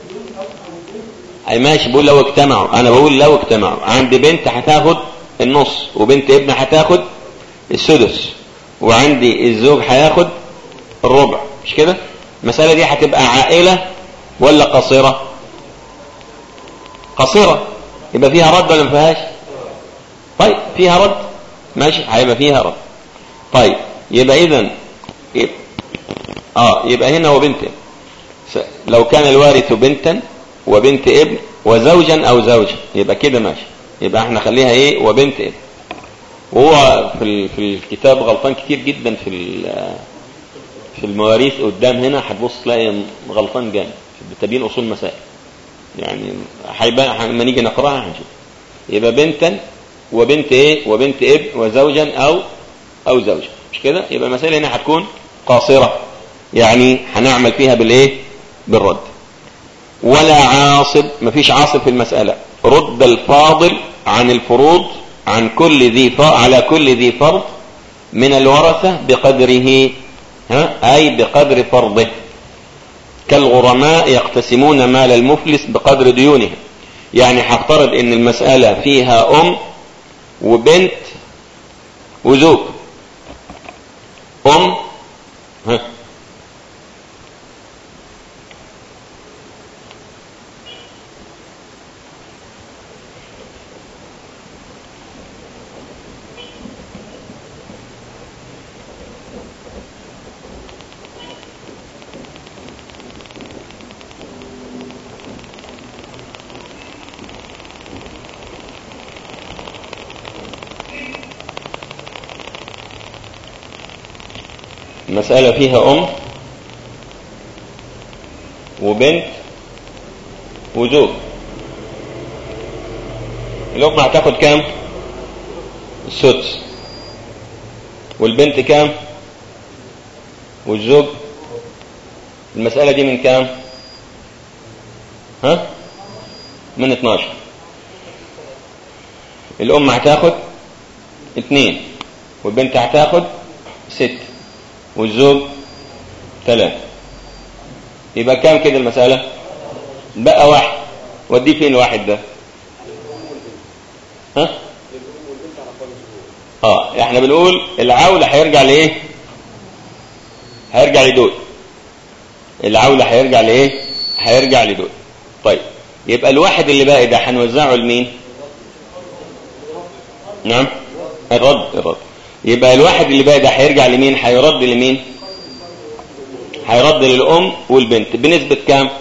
اي ماشي بقول لو اجتمعوا انا بقول لو اجتمعوا عندي بنت هتاخد النص وبنت ابن هتاخد السدس وعندي الزوج هياخد الربع مش كده المسألة دي هتبقى عائلة ولا قصيرة قصيرة يبقى فيها رد ولا ما فيهاش طيب فيها رد ماشي هيبقى فيها رد طيب يبقى اذا يبقى اه يبقى هنا وبنت لو كان الوارث بنتا وبنت ابن وزوجا او زوجة يبقى كده ماشي يبقى احنا خليها ايه وبنت ابن وهو في في الكتاب غلطان كتير جدا في في المواريث قدام هنا هتبص تلاقي غلطان جامد في تبيين اصول مسائل يعني هيبقى لما نيجي نقراها هنشوف يبقى بنتا وبنت ايه وبنت ابن وزوجا او او زوجة مش كده يبقى المسائل هنا هتكون قاصرة يعني هنعمل فيها بالايه بالرد ولا عاصب مفيش عاصب في المسألة رد الفاضل عن الفروض عن كل ذي على كل ذي فرض من الورثة بقدره ها أي بقدر فرضه كالغرماء يقتسمون مال المفلس بقدر ديونهم يعني هفترض ان المسألة فيها ام وبنت وزوج ام ها المسألة فيها أم وبنت وزوج الأم هتاخد كام السدس والبنت كام والزوج المسألة دي من كام ها من 12 الأم هتاخد اتنين والبنت هتاخد ست والزوج ثلاثة يبقى كام كده المسألة بقى واحد وديه فين الواحد ده ها اه احنا بنقول العولة هيرجع لايه هيرجع لدول العولة هيرجع لايه هيرجع لدول طيب يبقى الواحد اللي باقي ده هنوزعه لمين نعم الرد الرد يبقى الواحد اللي باقي ده هيرجع لمين هيرد لمين هيرد للام والبنت بنسبة كام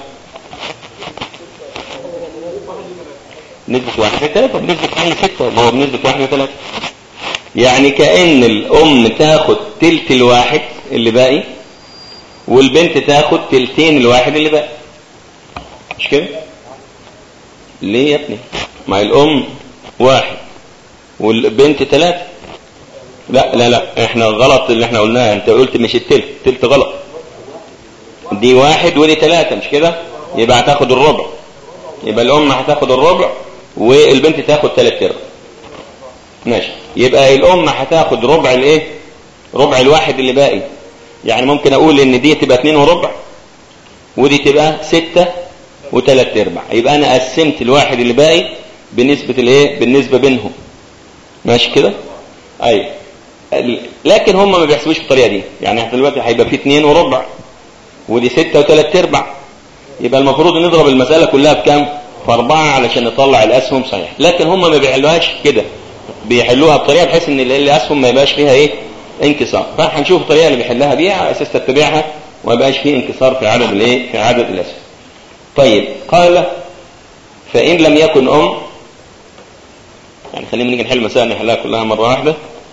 نسبة واحد لثلاثة بنسبة واحد لستة ما هو بنسبة واحد لثلاثة يعني كأن الأم تاخد تلت الواحد اللي باقي والبنت تاخد تلتين الواحد اللي باقي مش كده ليه يا ابني ما الأم واحد والبنت ثلاثة لا لا لا احنا غلط اللي احنا قلناه انت قلت مش التلت التلت غلط دي واحد ودي ثلاثة مش كده يبقى هتاخد الربع يبقى الأم هتاخد الربع والبنت تاخد ثلاث ارباع ماشي يبقى الأم هتاخد ربع الايه ربع الواحد اللي باقي يعني ممكن اقول ان دي تبقى اتنين وربع ودي تبقى ستة وثلاث ارباع يبقى انا قسمت الواحد اللي باقي بنسبة الايه بالنسبة بينهم ماشي كده اي لكن هم ما بيحسبوش بالطريقة دي يعني احنا دلوقتي هيبقى في اتنين وربع ودي ستة وثلاث ارباع يبقى المفروض نضرب المسألة كلها بكام في اربعة علشان نطلع الاسهم صحيح لكن هم ما بيحلوهاش كده بيحلوها بطريقة بحيث ان الاسهم ما يبقاش فيها ايه انكسار فهنشوف الطريقة اللي بيحلها بيها على اساس تتبعها وما يبقاش فيه انكسار في عدد الايه في عدد الاسهم طيب قال فإن لم يكن أم يعني خلينا نيجي نحل مسائل نحلها كلها مرة واحدة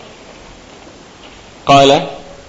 قال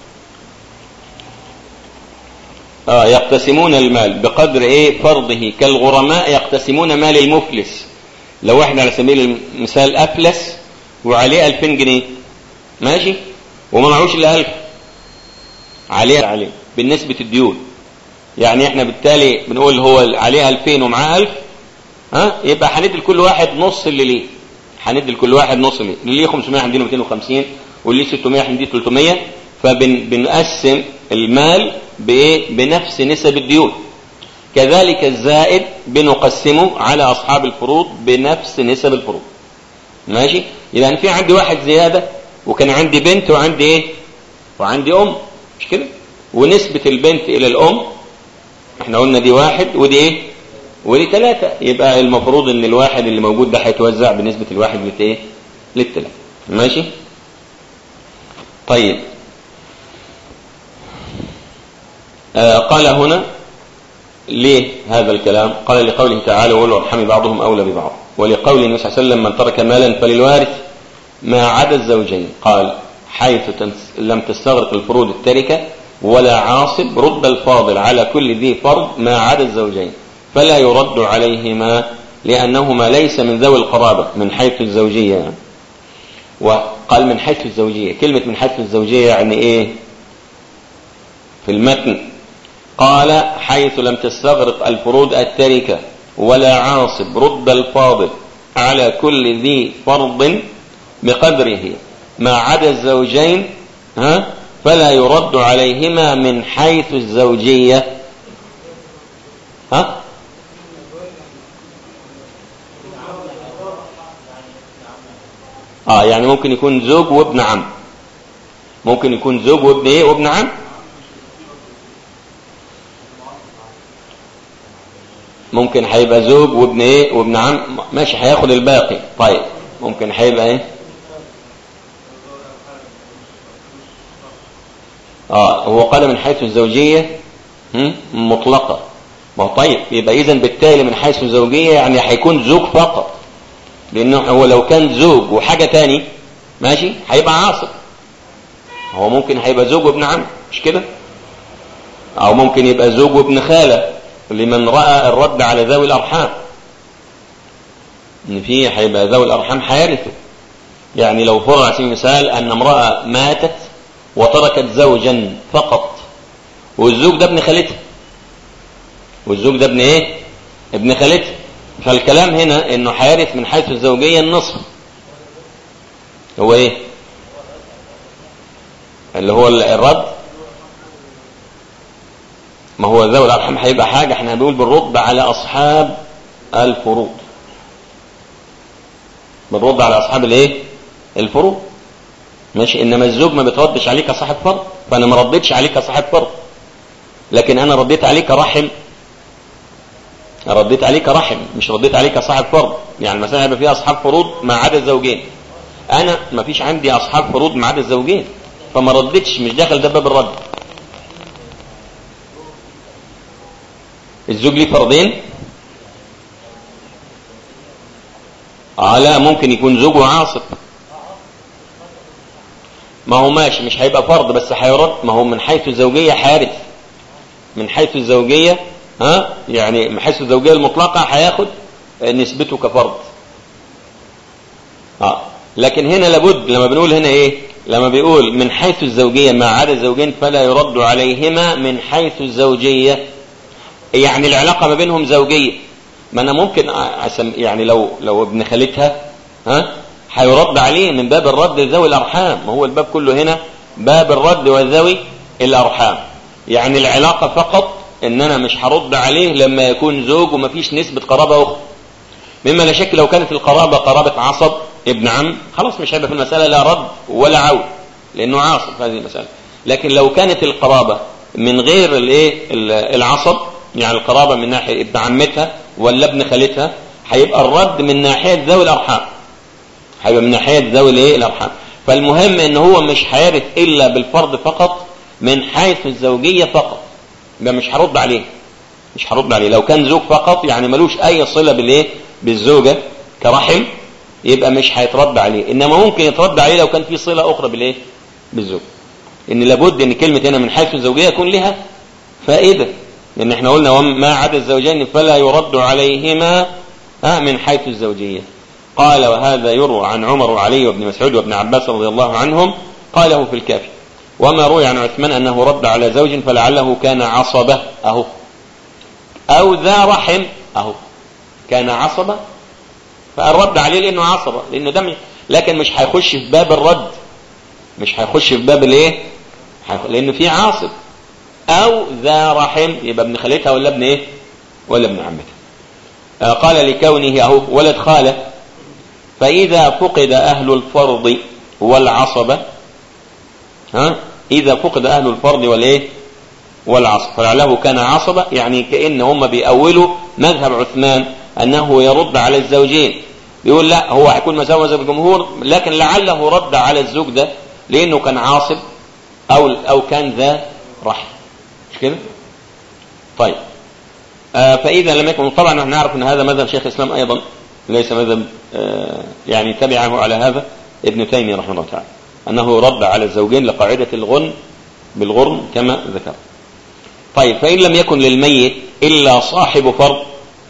آه يقتسمون المال بقدر ايه فرضه كالغرماء يقتسمون مال المفلس لو واحد على سبيل المثال افلس وعليه 2000 جنيه ماشي وما معهوش الا 1000 عليه عليه بالنسبة الديون يعني احنا بالتالي بنقول هو عليه 2000 ومعاه 1000 ها يبقى هندي لكل واحد نص اللي ليه هندي لكل واحد نص اللي اللي ليه 500 هنديله 250 واللي ليه 600 هنديه 300 فبنقسم المال بايه بنفس نسب الديون كذلك الزائد بنقسمه على اصحاب الفروض بنفس نسب الفروض ماشي يبقى يعني في عندي واحد زياده وكان عندي بنت وعندي ايه وعندي ام مش كده ونسبه البنت الى الام احنا قلنا دي واحد ودي ايه ودي ثلاثة يبقى المفروض ان الواحد اللي موجود ده هيتوزع بنسبة الواحد لت ايه للثلاثة ماشي طيب آه قال هنا ليه هذا الكلام قال لقوله تعالى وقولوا ارحمي بعضهم اولى ببعض ولقول النبي صلى الله عليه وسلم من ترك مالا فللوارث ما عدا الزوجين قال حيث لم تستغرق الفروض التركه ولا عاصب رد الفاضل على كل ذي فرض ما عدا الزوجين فلا يرد عليهما لأنهما ليس من ذوي القرابة من حيث الزوجية يعني. وقال من حيث الزوجية كلمة من حيث الزوجية يعني إيه في المتن قال حيث لم تستغرق الفروض التركة ولا عاصب رد الفاضل على كل ذي فرض بقدره ما عدا الزوجين ها فلا يرد عليهما من حيث الزوجية ها اه يعني ممكن يكون زوج وابن عم ممكن يكون زوج وابن ايه وابن عم ممكن هيبقى زوج وابن ايه وابن عم ماشي هياخد الباقي طيب ممكن هيبقى ايه اه هو قال من حيث الزوجية مطلقة ما هو طيب يبقى اذا بالتالي من حيث الزوجية يعني هيكون زوج فقط لانه هو لو كان زوج وحاجة تاني ماشي هيبقى عاصب هو ممكن هيبقى زوج وابن عم مش كده او ممكن يبقى زوج وابن خالة لمن رأى الرد على ذوي الارحام ان في هيبقى ذوي الارحام هيرثوا يعني لو فرض على سبيل المثال ان امرأة ماتت وتركت زوجا فقط والزوج ده ابن خالتها والزوج ده ابن ايه ابن خالتها فالكلام هنا انه هيرث من حيث الزوجية النصف هو ايه اللي هو الرد ما هو ذوي الارحام هيبقى حاجه احنا بنقول بنرد على اصحاب الفروض بنرد على اصحاب الايه الفروض ماشي انما الزوج ما بتردش عليك كصاحب فرض فانا ما ردتش عليك كصاحب فرض لكن انا رديت عليك كرحم رديت عليك رحم مش رديت عليك كصاحب فرض يعني المسألة هيبقى فيها أصحاب فروض ما عدا الزوجين أنا ما فيش عندي أصحاب فروض ما عدا الزوجين فما ردتش مش داخل ده باب الرد الزوج ليه فرضين اه لا ممكن يكون زوج وعاصب ما هو ماشي مش هيبقى فرض بس هيرد ما هو من حيث الزوجية حارث من حيث الزوجية ها يعني من حيث الزوجية المطلقة هياخد نسبته كفرض اه لكن هنا لابد لما بنقول هنا ايه لما بيقول من حيث الزوجية ما عدا الزوجين فلا يرد عليهما من حيث الزوجية يعني العلاقة ما بينهم زوجية ما انا ممكن أسم يعني لو لو ابن خالتها ها هيرد عليه من باب الرد لذوي الارحام ما هو الباب كله هنا باب الرد وذوي الارحام يعني العلاقة فقط ان انا مش هرد عليه لما يكون زوج ومفيش نسبة قرابة اخرى مما لا شك لو كانت القرابة قرابة عصب ابن عم خلاص مش هيبقى في المسألة لا رد ولا عود لانه عاصب في هذه المسألة لكن لو كانت القرابة من غير الايه العصب يعني القرابة من ناحية ابن عمتها ولا ابن خالتها هيبقى الرد من ناحية ذوي الارحام هيبقى من ناحية ذوي الايه الارحام فالمهم ان هو مش هيرث الا بالفرض فقط من حيث الزوجية فقط ده مش هرد عليه مش هرد عليه لو كان زوج فقط يعني ملوش اي صلة بالايه بالزوجة كرحم يبقى مش هيترد عليه انما ممكن يترد عليه لو كان في صلة اخرى بالايه بالزوج ان لابد ان كلمة هنا من حيث الزوجية يكون لها فائدة لان احنا قلنا ما عدا الزوجين فلا يرد عليهما من حيث الزوجية قال وهذا يروى عن عمر وعلي وابن مسعود وابن عباس رضي الله عنهم قاله في الكافي وما روي عن عثمان أنه رد على زوج فلعله كان عصبة أهو أو ذا رحم أهو كان عصبة فالرد عليه لأنه عصبة لأنه دم لكن مش هيخش في باب الرد مش هيخش في باب الايه لأنه في عاصب أو ذا رحم يبقى ابن خالتها ولا ابن ايه ولا ابن عمتها آه قال لكونه أهو ولد خاله فإذا فقد أهل الفرض والعصبة ها إذا فقد أهل الفرض والإيه والعصب فلعله كان عصبة يعني كأن هم بيأولوا مذهب عثمان أنه يرد على الزوجين بيقول لا هو هيكون مساوي مذهب الجمهور لكن لعله رد على الزوج ده لأنه كان عاصب أو أو كان ذا رحم مش كده؟ طيب آه فإذا لم يكن طبعا نحن نعرف أن هذا مذهب شيخ الإسلام أيضا ليس مذهب آه يعني تبعه على هذا ابن تيمية رحمه الله تعالى أنه رد على الزوجين لقاعدة الغن بالغرم كما ذكر طيب فإن لم يكن للميت إلا صاحب فرض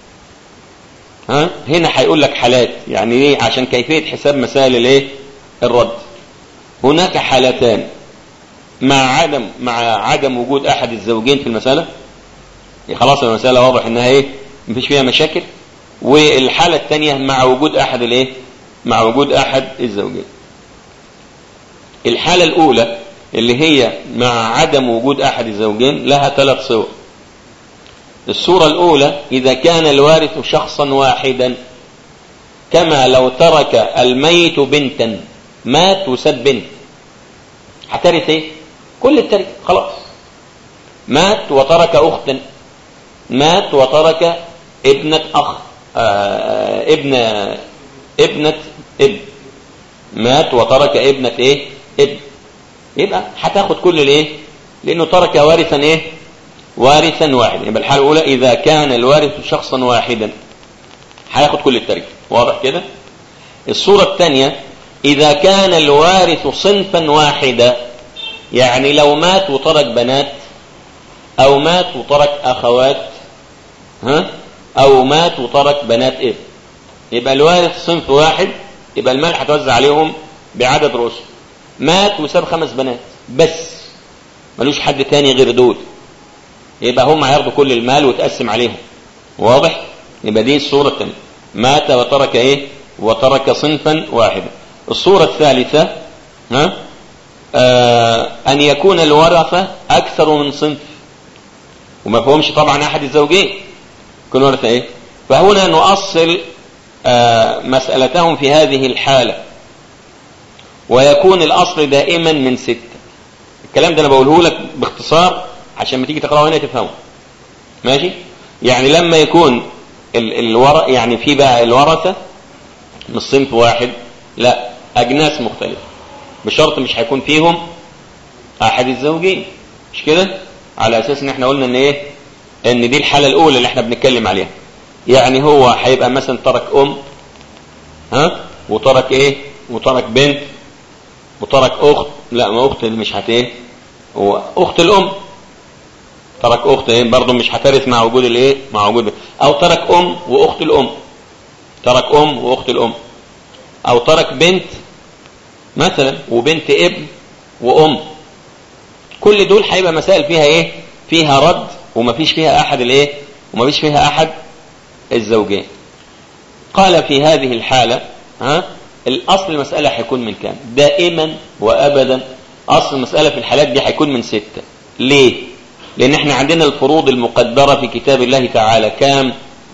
ها هنا هيقول لك حالات يعني ايه عشان كيفية حساب مسائل الايه الرد هناك حالتان مع عدم مع عدم وجود احد الزوجين في المسألة يعني خلاص المسألة واضح انها ايه مفيش فيها مشاكل والحالة الثانية مع وجود احد الايه مع وجود احد الزوجين الحالة الاولى اللي هي مع عدم وجود احد الزوجين لها ثلاث صور الصورة الأولى إذا كان الوارث شخصا واحدا كما لو ترك الميت بنتا مات وساب بنت هترث ايه؟ كل التركة خلاص مات وترك أختا مات وترك ابنة أخ آه ابنة ابنة ابن مات وترك ابنة ايه؟ ابن يبقى هتاخد كل الايه؟ لأنه ترك وارثا ايه؟ وارثا واحدا يبقى الحالة الأولى إذا كان الوارث شخصا واحدا هياخد كل التركة واضح كده الصورة الثانية إذا كان الوارث صنفا واحدا يعني لو مات وترك بنات أو مات وترك أخوات ها أو مات وترك بنات ابن يبقى الوارث صنف واحد يبقى المال هتوزع عليهم بعدد رؤوسهم مات وساب خمس بنات بس ملوش حد تاني غير دول يبقى هم هياخدوا كل المال وتقسم عليهم واضح يبقى دي الصورة الثانية مات وترك ايه وترك صنفا واحدا الصورة الثالثة ها آه أن يكون الورثة أكثر من صنف وما فهمش طبعا احد الزوجين كل ورث ايه فهنا نؤصل آه مسألتهم في هذه الحالة ويكون الاصل دائما من ستة الكلام ده انا بقوله لك باختصار عشان ما تيجي تقراه هنا تفهمه ماشي يعني لما يكون الورق يعني في بقى الورثة من صنف واحد لا اجناس مختلفة بشرط مش هيكون فيهم احد الزوجين مش كده على اساس ان احنا قلنا ان ايه ان دي الحالة الاولى اللي احنا بنتكلم عليها يعني هو هيبقى مثلا ترك ام ها وترك ايه وترك بنت وترك اخت لا ما اخت مش هت ايه هو اخت الام ترك اخت ايه برضه مش هترث مع وجود الايه مع وجود او ترك ام واخت الام ترك ام واخت الام او ترك بنت مثلا وبنت ابن وام كل دول هيبقى مسائل فيها ايه فيها رد ومفيش فيها احد الايه ومفيش فيها احد الزوجين قال في هذه الحالة ها الاصل المسألة هيكون من كام دائما وابدا اصل المسألة في الحالات دي هيكون من ستة ليه لان احنا عندنا الفروض المقدرة في كتاب الله تعالى كام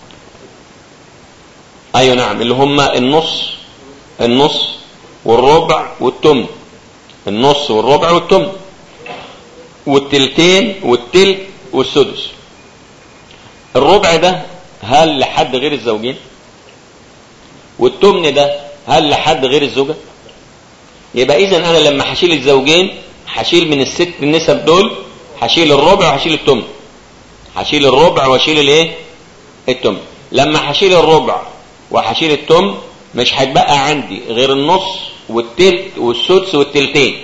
ايوه نعم اللي هم النص النص والربع والتمن النص والربع والتمن والتلتين والتلت والسدس الربع ده هل لحد غير الزوجين والتمن ده هل لحد غير الزوجة يبقى اذا انا لما هشيل الزوجين هشيل من الست النسب دول هشيل الربع وهشيل التمن هشيل الربع واشيل الايه التمن لما هشيل الربع وهشيل التمن مش هيتبقى عندي غير النص والتلت والسدس والتلتين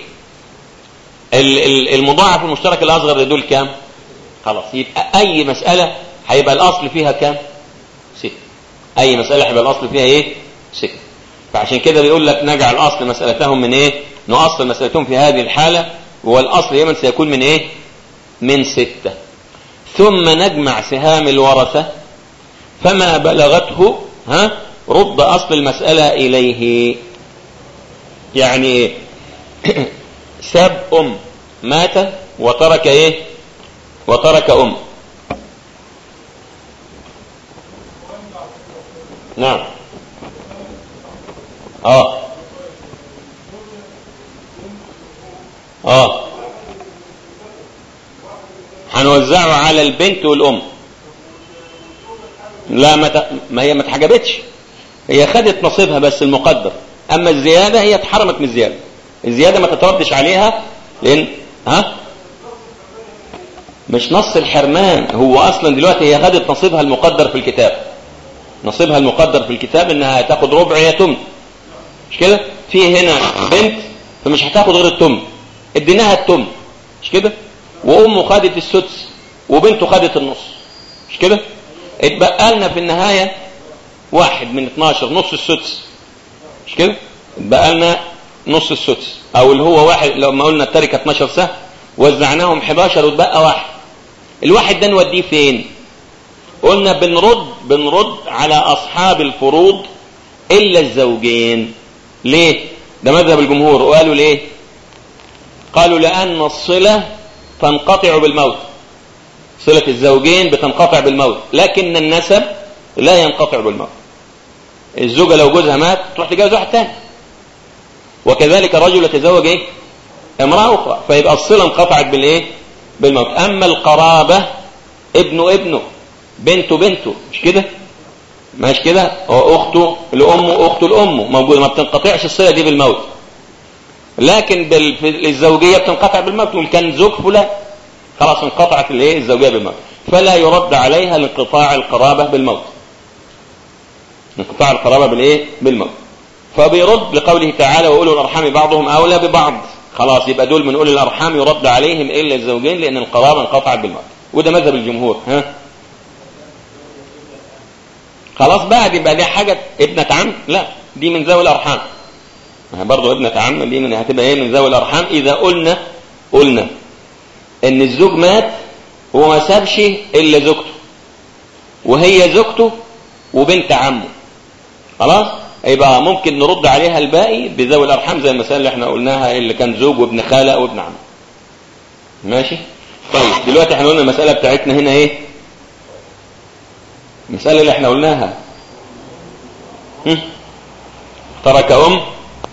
المضاعف المشترك الاصغر دول كام خلاص يبقى اي مسألة هيبقى الاصل فيها كام ست اي مسألة هيبقى الاصل فيها ايه ست فعشان كده بيقول لك نجعل اصل مسألتهم من ايه نؤصل مسألتهم في هذه الحالة والاصل يمن سيكون من ايه من ستة ثم نجمع سهام الورثة فما بلغته ها رد اصل المسألة اليه يعني ايه ساب ام مات وترك ايه وترك ام نعم اه اه هنوزعه على البنت والام لا ما, ت... ما هي ما اتحجبتش هي خدت نصيبها بس المقدر اما الزياده هي اتحرمت من الزياده الزياده ما تتردش عليها لان ها مش نص الحرمان هو اصلا دلوقتي هي خدت نصيبها المقدر في الكتاب نصيبها المقدر في الكتاب انها هتاخد ربع يا تمن مش كده في هنا بنت فمش هتاخد غير التمن اديناها التمن مش كده وامه خدت السدس وبنته خدت النص مش كده اتبقى لنا في النهايه واحد من 12 نص السدس مش كده اتبقى لنا نص السدس او اللي هو واحد لو ما قلنا التركه 12 سهم وزعناهم 11 واتبقى واحد الواحد ده نوديه فين قلنا بنرد بنرد على اصحاب الفروض الا الزوجين ليه ده مذهب الجمهور وقالوا ليه قالوا لان الصله تنقطع بالموت صله الزوجين بتنقطع بالموت لكن النسب لا ينقطع بالموت الزوجه لو جوزها مات تروح تتجوز واحد تاني وكذلك الرجل يتزوج ايه امراه اخرى فيبقى الصله انقطعت بالايه بالموت اما القرابه ابنه ابنه بنته بنته مش كده مش كده هو اخته لامه اخته لامه موجوده ما بتنقطعش الصله دي بالموت لكن بالزوجيه بتنقطع بالموت يقول كان زوج فلان خلاص انقطعت الايه الزوجيه بالموت فلا يرد عليها لانقطاع القرابه بالموت انقطاع القرابه بالايه بالموت فبيرد لقوله تعالى واولو الارحام بعضهم اولى ببعض خلاص يبقى دول من اولي الارحام يرد عليهم الا الزوجين لان القرابه انقطعت بالموت وده مذهب الجمهور ها خلاص بقى دي بقى دي حاجه ابنه عم لا دي من ذوي الارحام برضه ابنه عم دي من هتبقى ايه من ذوي الارحام اذا قلنا قلنا ان الزوج مات هو ما سابش الا زوجته وهي زوجته وبنت عمه خلاص يبقى ممكن نرد عليها الباقي بذوي الارحام زي المسائل اللي احنا قلناها اللي كان زوج وابن خاله وابن عم ماشي طيب دلوقتي احنا قلنا المسألة بتاعتنا هنا ايه المسألة اللي احنا قلناها هم؟ ترك ام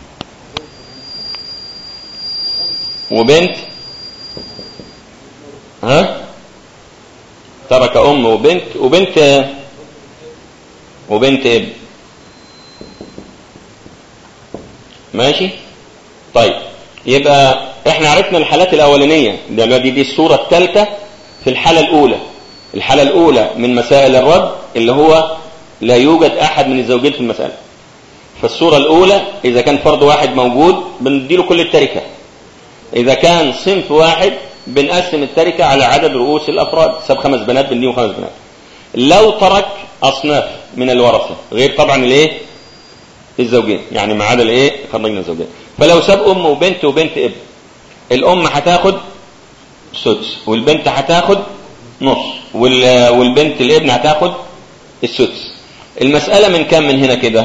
وبنت ها ترك ام وبنت وبنت وبنت ابن ماشي طيب يبقى احنا عرفنا الحالات الاولانيه دلوقتي دي الصوره الثالثه في الحاله الاولى الحاله الاولى من مسائل الرد اللي هو لا يوجد احد من الزوجين في المساله فالصوره الاولى اذا كان فرد واحد موجود بنديله كل التركه اذا كان صنف واحد بنقسم التركه على عدد رؤوس الافراد سب خمس بنات بنديهم خمس بنات لو ترك اصناف من الورثه غير طبعا الايه الزوجين يعني ما عدا الايه خرجنا الزوجين فلو ساب ام وبنت وبنت ابن الام هتاخد سدس والبنت هتاخد نص وال- والبنت الابن هتاخد السدس المسألة من كام من هنا كده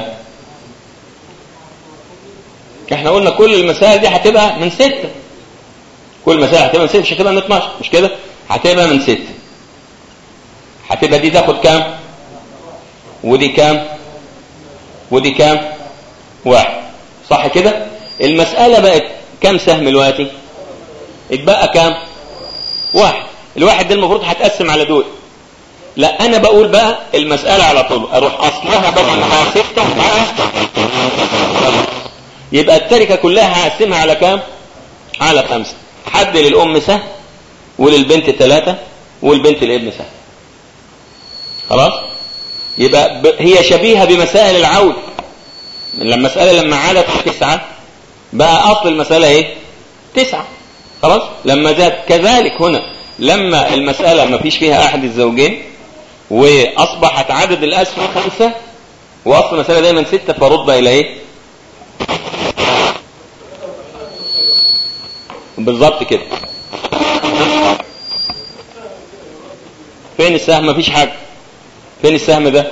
احنا قلنا كل المسائل دي هتبقى من ستة كل المسائل هتبقى من ستة مش هتبقى من 12 مش كده هتبقى من ستة هتبقى دي تاخد كام ودي كام ودي كام واحد صح كده المسألة بقت كام سهم دلوقتي اتبقى كام واحد الواحد ده المفروض هتقسم على دول لا انا بقول بقى المسألة على طول اروح اصلها بدل ما ستة يبقى التركة كلها هقسمها على كام على خمسة حد للام سهم وللبنت ثلاثة والبنت الابن سهم خلاص يبقى ب... هي شبيهة بمسائل العود لما المسألة لما عادت تسعة بقى أصل المسألة إيه؟ تسعة خلاص لما زاد كذلك هنا لما المسألة ما فيش فيها أحد الزوجين وأصبحت عدد الأسهم خمسة وأصل المسألة دايما ستة فرد إلى إيه؟ بالظبط كده فين السهم مفيش حاجة فين السهم ده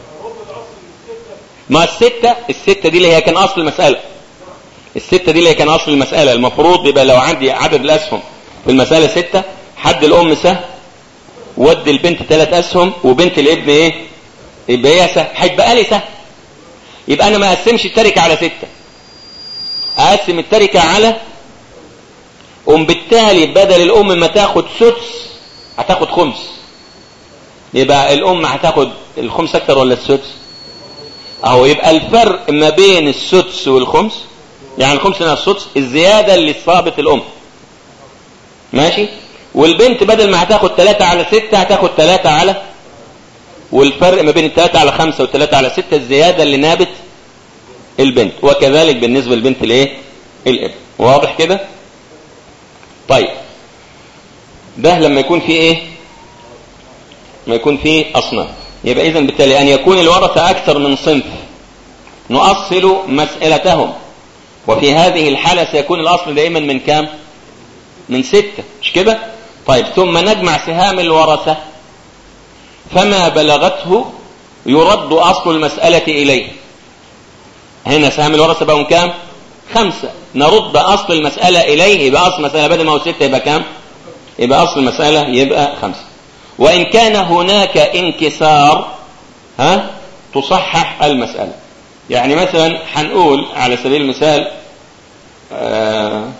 ما الستة الستة دي اللي هي كان أصل المسألة الستة دي اللي هي كان أصل المسألة المفروض يبقى لو عندي عدد الأسهم في المسألة ستة حد الأم سهم ودي البنت ثلاث أسهم وبنت الابن إيه يبقى هي سهم هيبقى لي سهم يبقى أنا ما أقسمش التركة على ستة أقسم التركة على أم بالتالي بدل الأم ما تاخد سدس هتاخد خمس يبقى الأم هتاخد الخمس أكتر ولا السدس اهو يبقى الفرق ما بين السدس والخمس يعني الخمس هنا السدس الزيادة اللي صابت الأم ماشي والبنت بدل ما هتاخد ثلاثة على ستة هتاخد ثلاثة على والفرق ما بين الثلاثة على خمسة والثلاثة على ستة الزيادة اللي نابت البنت وكذلك بالنسبة للبنت الايه الابن واضح كده طيب ده لما يكون في ايه ما يكون فيه أصناف يبقى إذن بالتالي أن يكون الورثة أكثر من صنف نؤصل مسألتهم وفي هذه الحالة سيكون الأصل دائما من كام من ستة مش كده طيب ثم نجمع سهام الورثة فما بلغته يرد أصل المسألة إليه هنا سهام الورثة بقوا كام خمسة نرد أصل المسألة إليه يبقى أصل المسألة بدل ما هو ستة يبقى كام يبقى أصل المسألة يبقى خمسة وإن كان هناك انكسار ها تصحح المسألة يعني مثلا هنقول على سبيل المثال آه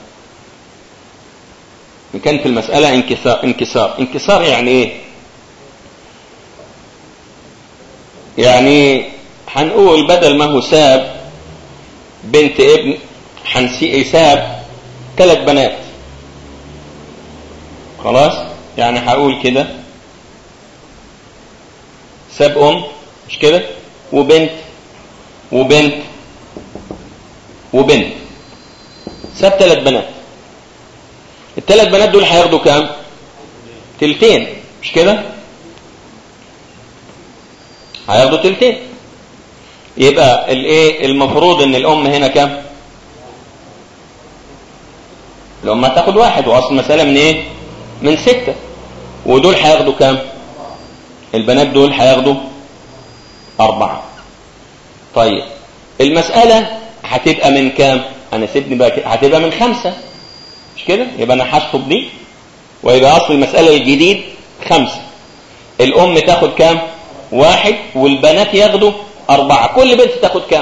كان في المسألة انكسار انكسار انكسار يعني ايه يعني هنقول بدل ما هو ساب بنت ابن هنساب ثلاث بنات خلاص يعني هقول كده ساب ام مش كده وبنت وبنت وبنت ساب ثلاث بنات الثلاث بنات دول هياخدوا كام تلتين مش كده هياخدوا تلتين يبقى الايه المفروض ان الام هنا كام الام هتاخد واحد واصل المساله من ايه من ستة ودول هياخدوا كام البنات دول هياخدوا أربعة طيب المسألة هتبقى من كام أنا سيبني بقى كده هتبقى من خمسة مش كده يبقى أنا هشطب دي ويبقى اصل المسألة الجديد خمسة الام تاخد كام واحد والبنات ياخدوا اربعة كل بنت تاخد كام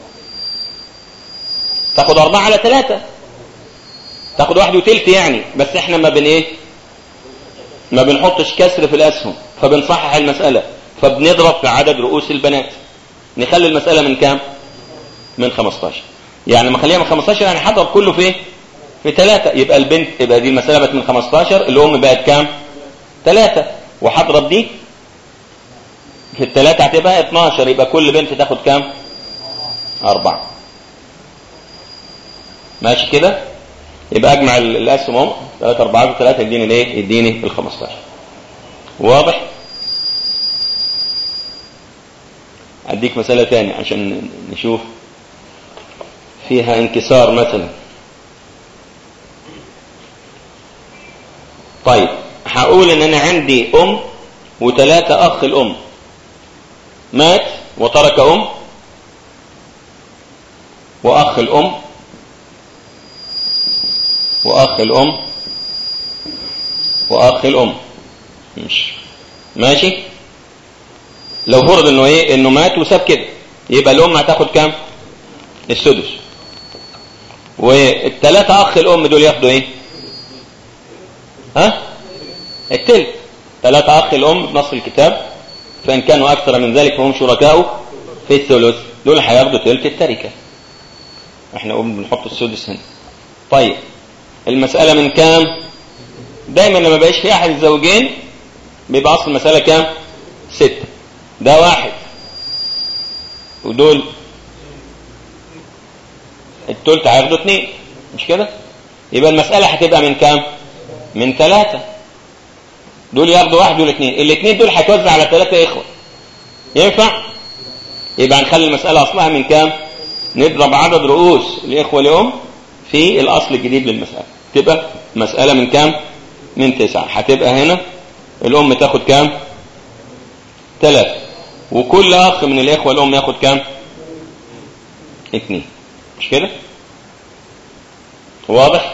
تاخد اربعة على ثلاثة تاخد واحد وتلت يعني بس احنا ما بن ايه ما بنحطش كسر في الاسهم فبنصحح المسألة فبنضرب في عدد رؤوس البنات نخلي المسألة من كام من 15 يعني لما خليها من 15 يعني هضرب كله في ايه في ثلاثة يبقى البنت يبقى دي المسألة بقت من 15 الأم بقت كام ثلاثة وهضرب دي في الثلاثة هتبقى 12 يبقى كل بنت تاخد كام أربعة ماشي كده يبقى أجمع الأسهم اهو 3 4 و3 يديني الايه يديني ال 15 واضح أديك مسألة تانية عشان نشوف فيها انكسار مثلا طيب هقول ان انا عندي ام وثلاثة اخ الام مات وترك ام واخ الام واخ الام واخ الام ماشي ماشي لو فرض انه ايه انه مات وساب كده يبقى الام هتاخد كام السدس والثلاثة اخ الام دول ياخدوا ايه ها التلت ثلاثة أخ الأم بنص الكتاب فإن كانوا أكثر من ذلك فهم شركاء في الثلث دول هياخدوا تلت التركة احنا قلنا بنحط السدس هنا طيب المسألة من كام دايما لما بقاش في أحد الزوجين بيبقى أصل المسألة كام ستة ده واحد ودول التلت هياخدوا اثنين مش كده يبقى المسألة هتبقى من كام من ثلاثة دول ياخدوا واحد دول اثنين الاثنين دول هتوزع على ثلاثة اخوة ينفع يبقى هنخلي المسألة اصلها من كام نضرب عدد رؤوس الاخوة لأم في الاصل الجديد للمسألة تبقى مسألة من كام من تسعة هتبقى هنا الام تاخد كام ثلاثة وكل اخ من الاخوة الام ياخد كام اثنين مش كده واضح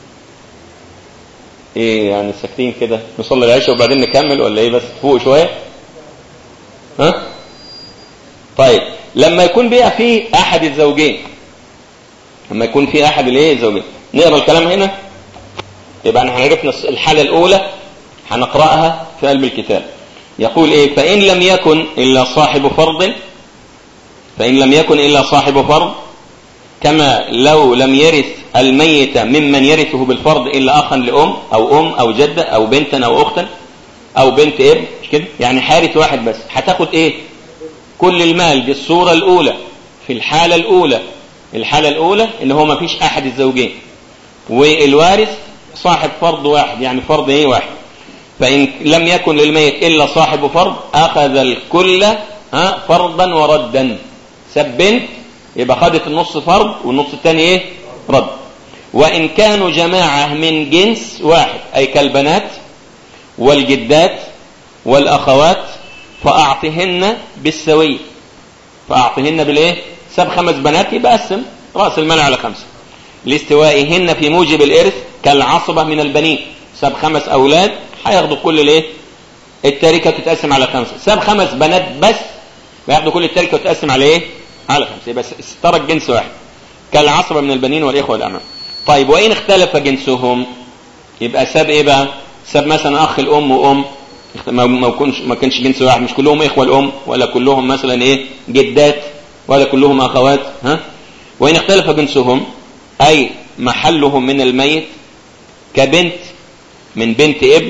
ايه يعني ساكتين كده نصلي العشاء وبعدين نكمل ولا ايه بس فوق شويه ها طيب لما يكون بقى في احد الزوجين لما يكون في احد الايه الزوجين نقرا الكلام هنا يبقى احنا عرفنا الحاله الاولى هنقراها في قلب الكتاب يقول ايه فان لم يكن الا صاحب فرض فان لم يكن الا صاحب فرض كما لو لم يرث الميت ممن يرثه بالفرض إلا أخا لأم أو أم أو جدة أو بنتا أو أختا أو بنت ابن مش كده يعني حارث واحد بس هتاخد إيه كل المال دي الصورة الأولى في الحالة الأولى الحالة الأولى اللي هو ما فيش أحد الزوجين والوارث صاحب فرض واحد يعني فرض إيه واحد فإن لم يكن للميت إلا صاحب فرض أخذ الكل ها فرضا وردا سب بنت يبقى خدت النص فرض والنص الثاني ايه رد وان كانوا جماعة من جنس واحد اي كالبنات والجدات والاخوات فاعطهن بالسوية فاعطهن بالايه سب خمس بنات يبقى قسم راس المال على خمسة لاستوائهن في موجب الارث كالعصبة من البنين سب خمس اولاد هياخدوا كل الايه التركة تتقسم على خمسة سب خمس بنات بس بياخدوا كل التركة وتتقسم على ايه على خمسة يبقى اشترك جنس واحد كالعصبة من البنين والإخوة والأعمام طيب وإن اختلف جنسهم يبقى ساب إيه بقى ساب مثلا أخ الأم وأم ما كنش ما كانش جنس واحد مش كلهم إخوة الأم ولا كلهم مثلا إيه جدات ولا كلهم أخوات ها وإن اختلف جنسهم أي محلهم من الميت كبنت من بنت ابن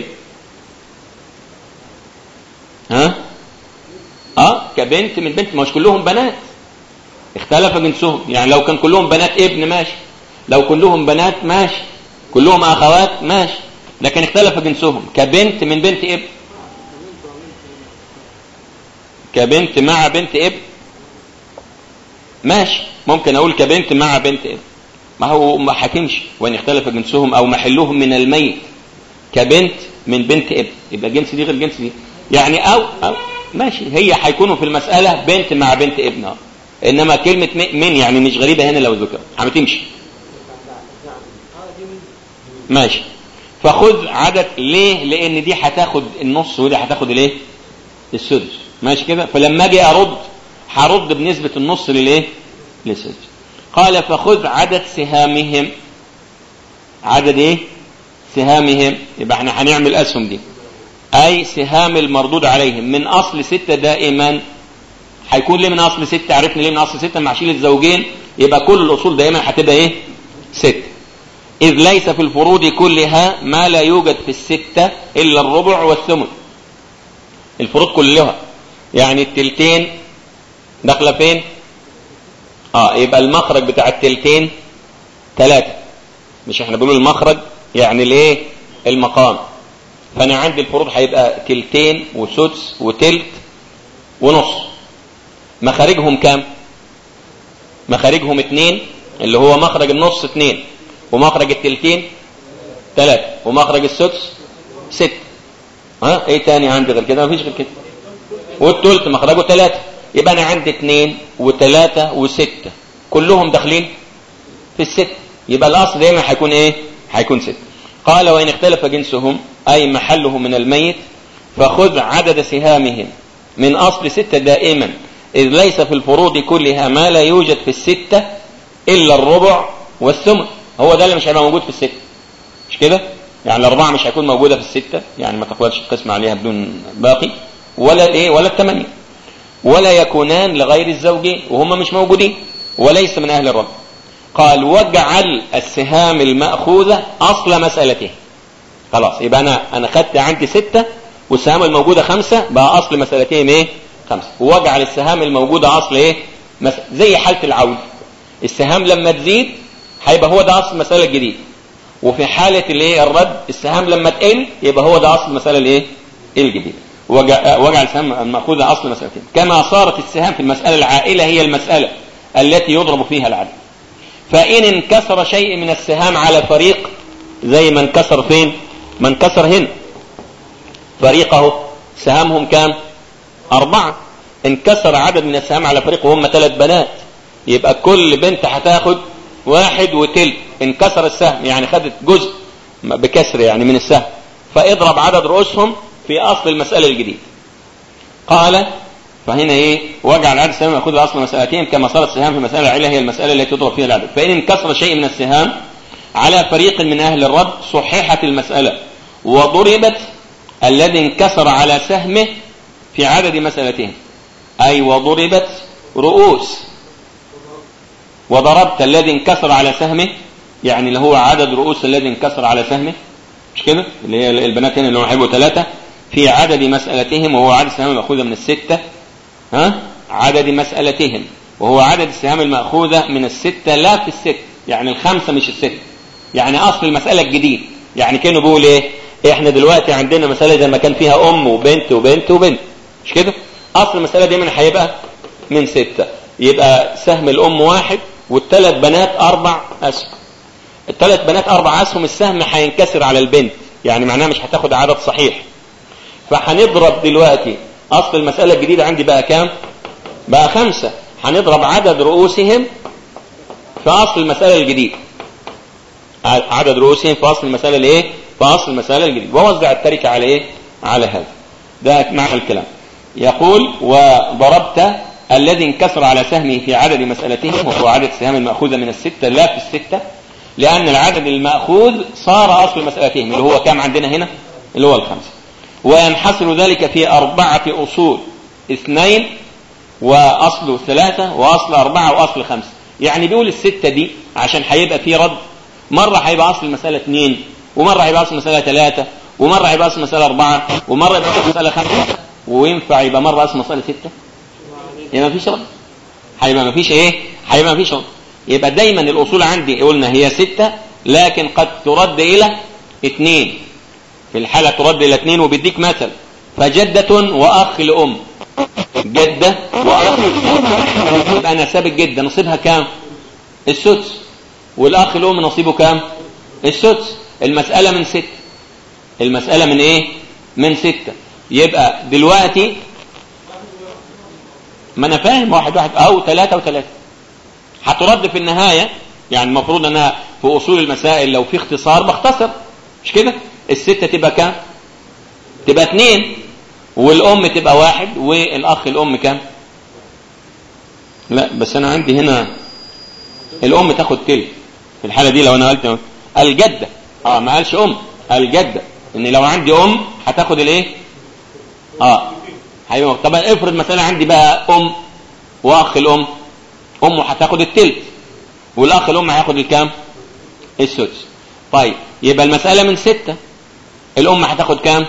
ها اه كبنت من بنت مش كلهم بنات اختلف جنسهم يعني لو كان كلهم بنات ابن ماشي لو كلهم بنات ماشي كلهم اخوات ماشي لكن اختلف جنسهم كبنت من بنت ابن كبنت مع بنت ابن ماشي ممكن اقول كبنت مع بنت ابن ما هو ما حكمش وان اختلف جنسهم او محلهم من الميت كبنت من بنت ابن يبقى جنس دي غير جنس دي يعني او او ماشي هي هيكونوا في المسألة بنت مع بنت ابنها انما كلمة من يعني مش غريبة هنا لو ذكر هتمشي ماشي فخذ عدد ليه لان دي هتاخد النص ودي هتاخد الايه السدس ماشي كده فلما اجي ارد هرد بنسبة النص للايه للسدس قال فخذ عدد سهامهم عدد ايه سهامهم يبقى احنا هنعمل اسهم دي اي سهام المردود عليهم من اصل ستة دائما هيكون ليه من اصل ستة عرفنا ليه من اصل ستة مع شيل الزوجين يبقى كل الاصول دائما هتبقى ايه ستة اذ ليس في الفروض كلها ما لا يوجد في الستة الا الربع والثمن الفروض كلها يعني التلتين داخله فين اه يبقى المخرج بتاع التلتين ثلاثة مش احنا بنقول المخرج يعني الايه المقام فانا عندي الفروض هيبقى تلتين وسدس وتلت ونص مخارجهم كام مخارجهم اتنين اللي هو مخرج النص اتنين ومخرج التلتين ثلاثة ومخرج السدس ست ها ايه تاني عندي غير كده مفيش غير كده والتلت مخرجه ثلاثة يبقى انا عندي اتنين وثلاثة وستة كلهم داخلين في الست يبقى الاصل دايما هيكون ايه هيكون ست قال وان اختلف جنسهم اي محله من الميت فخذ عدد سهامهم من اصل ستة دائما اذ ليس في الفروض كلها ما لا يوجد في الستة الا الربع والثمن هو ده اللي مش هيبقى موجود في الستة مش كده يعني الاربعة مش هيكون موجودة في الستة يعني ما تقبلش القسم عليها بدون باقي ولا الايه ولا الثمانية ولا يكونان لغير الزوجين وهم مش موجودين وليس من اهل الرب قال واجعل السهام المأخوذة اصل مسألته خلاص يبقى انا انا خدت عندي ستة والسهام الموجودة خمسة بقى اصل مسألتين ايه خمسة واجعل السهام الموجودة اصل ايه مس... زي حالة العود السهام لما تزيد هيبقى هو ده اصل المسألة الجديد وفي حالة الايه الرد السهام لما تقل يبقى هو ده اصل المسألة الايه الجديدة وجعل السهام المأخوذة اصل مسألتين كما صارت السهام في المسألة العائلة هي المسألة التي يضرب فيها العدل فإن انكسر شيء من السهام على فريق زي ما انكسر فين ما انكسر هنا فريقه سهامهم كام أربعة انكسر عدد من السهام على فريق وهم ثلاث بنات يبقى كل بنت هتاخد واحد وتلت انكسر السهم يعني خدت جزء بكسر يعني من السهم فاضرب عدد رؤوسهم في أصل المسألة الجديد قال فهنا ايه وجعل عدد السهام ياخذ اصل مسألتين كما صارت السهام في المسألة العلة هي المسألة التي تضرب فيها العدد فإن انكسر شيء من السهام على فريق من أهل الرد صححت المسألة وضربت الذي انكسر على سهمه في عدد مسألتين أي وضربت رؤوس وضربت الذي انكسر على سهمه يعني اللي هو عدد رؤوس الذي انكسر على سهمه مش كده اللي هي البنات هنا اللي هم هيبقوا ثلاثة في عدد مسألتهم وهو عدد السهام المأخوذة من الستة ها عدد مسألتهم وهو عدد السهام المأخوذة من الستة لا في الست يعني الخمسة مش الستة يعني أصل المسألة الجديد يعني كانوا بيقول ايه احنا دلوقتي عندنا مسألة زي ما كان فيها أم وبنت وبنت وبنت مش كده أصل المسألة دي من هيبقى من ستة يبقى سهم الأم واحد والثلاث بنات أربع أسهم الثلاث بنات أربع أسهم السهم هينكسر على البنت يعني معناها مش هتاخد عدد صحيح فهنضرب دلوقتي أصل المسألة الجديدة عندي بقى كام بقى خمسة هنضرب عدد رؤوسهم في أصل المسألة الجديد عدد رؤوسهم في أصل المسألة الايه في أصل المسألة الجديد ووزع التركة على ايه على هذا ده معنى الكلام يقول وضربت الذي انكسر على سهمه في عدد مسألتهم وهو عدد السهام المأخوذة من الستة لا في الستة لأن العدد المأخوذ صار أصل مسألتهم اللي هو كام عندنا هنا اللي هو الخمسة وينحصر ذلك في أربعة أصول اثنين وأصل ثلاثة وأصل أربعة وأصل خمسة يعني بيقول الستة دي عشان هيبقى في رد مرة هيبقى أصل المسألة اثنين ومرة هيبقى أصل المسألة ثلاثة ومرة هيبقى أصل المسألة أربعة ومرة يبقى أصل المسألة خمسة وينفع يبقى مرة أصل المسألة ستة يبقى مفيش رد هيبقى مفيش إيه هيبقى مفيش رد يبقى دايما الأصول عندي قلنا هي ستة لكن قد ترد إلى اثنين في الحالة ترد إلى اثنين وبيديك مثل فجدة وأخ لأم جدة وأخ يبقى أنا سابق جدة نصيبها كام السدس والأخ لأم نصيبه كام السدس المسألة من ستة المسألة من إيه من ستة يبقى دلوقتي ما أنا فاهم واحد واحد أو ثلاثة وثلاثة هترد في النهاية يعني المفروض أنها في أصول المسائل لو في اختصار بختصر مش كده الستة تبقى كام تبقى اتنين والام تبقى واحد والاخ الام كام لا بس انا عندي هنا الام تاخد تلت في الحالة دي لو انا قلت الجدة اه ما قالش ام الجدة ان لو عندي ام هتاخد الايه اه ايوه طب افرض مثلا عندي بقى ام واخ الام امه هتاخد التلت والاخ الام هياخد الكام السدس طيب يبقى المسألة من ستة الام هتاخد كام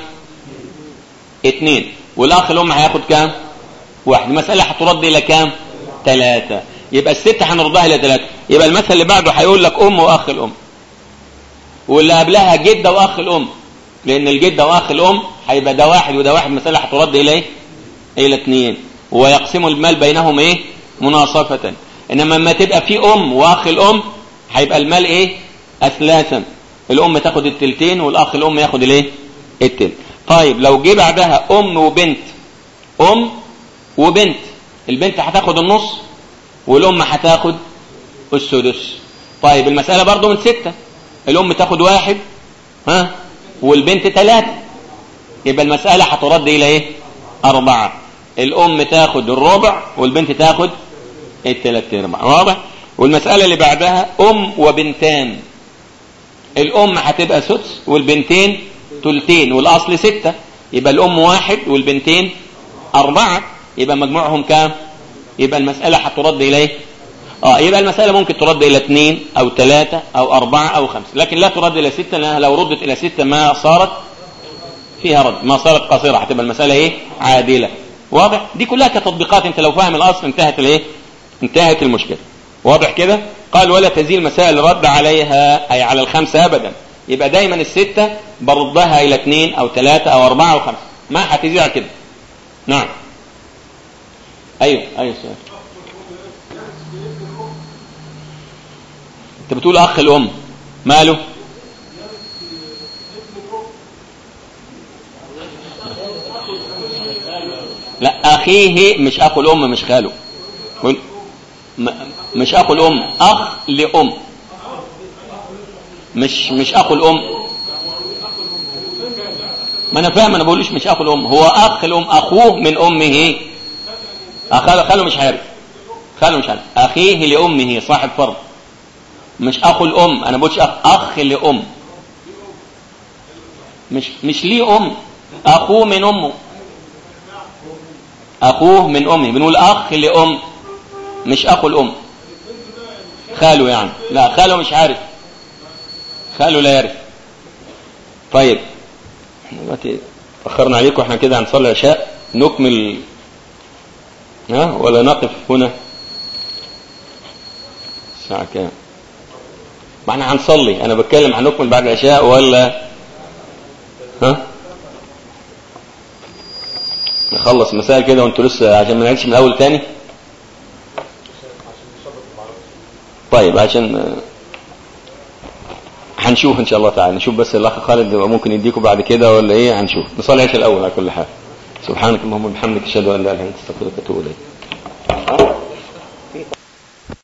اتنين والاخ الام هياخد كام واحد المسألة هترد الى كام ثلاثة يبقى الستة هنردها الى ثلاثة يبقى المثل اللي بعده هيقول لك ام واخ الام واللي قبلها جدة واخ الام لان الجدة واخ الام هيبقى ده واحد وده واحد مسألة هترد الى ايه الى اثنين ويقسموا المال بينهم ايه مناصفة انما لما تبقى في ام واخ الام هيبقى المال ايه اثلاثا الام تاخد التلتين والاخ الام ياخد الايه التلت طيب لو جه بعدها ام وبنت ام وبنت البنت هتاخد النص والام هتاخد السدس طيب المسألة برضو من ستة الام تاخد واحد ها والبنت ثلاثة يبقى المسألة هترد الى ايه اربعة الام تاخد الربع والبنت تاخد الثلاث ارباع واضح والمسألة اللي بعدها ام وبنتان الام هتبقى سدس والبنتين تلتين والاصل ستة يبقى الام واحد والبنتين اربعة يبقى مجموعهم كام يبقى المسألة هترد اليه اه يبقى المسألة ممكن ترد الى اثنين او ثلاثة او اربعة او خمسة لكن لا ترد الى ستة لانها لو ردت الى ستة ما صارت فيها رد ما صارت قصيرة هتبقى المسألة ايه عادلة واضح دي كلها كتطبيقات انت لو فاهم الاصل انتهت الايه انتهت المشكلة واضح كده قال ولا تزيل مسائل الرد عليها اي على الخمسة ابدا يبقى دايما الستة بردها الى اثنين او ثلاثة او اربعة او خمسة ما هتزيد على كده نعم ايوه ايوه سؤال انت بتقول اخ الام ماله لا اخيه مش اخو الام مش خاله قول م- مش اخو الام اخ لام مش مش اخو الام ما انا فاهم انا بقولش مش اخو الام هو اخ الام اخوه من امه خاله خاله مش عارف خاله مش عارف اخيه لامه صاحب فرض مش اخو الام انا بقولش اخ اخ لام مش مش ليه ام اخوه من امه اخوه من امه بنقول اخ لام مش اخو الام خاله يعني لا خاله مش عارف خاله لا يعرف طيب احنا دلوقتي اخرنا عليكم احنا كده هنصلي العشاء نكمل ها ولا نقف هنا الساعة كام ما احنا هنصلي انا بتكلم هنكمل بعد العشاء ولا ها نخلص مسائل كده وانتوا لسه عشان ما نعيدش من الاول تاني طيب عشان آه، هنشوف ان شاء الله تعالى نشوف بس الاخ خالد يبقى ممكن يديكم بعد كده ولا ايه هنشوف نصلي العشاء الاول على كل حال سبحانك اللهم وبحمدك اشهد ان لا اله الا انت استغفرك واتوب اليك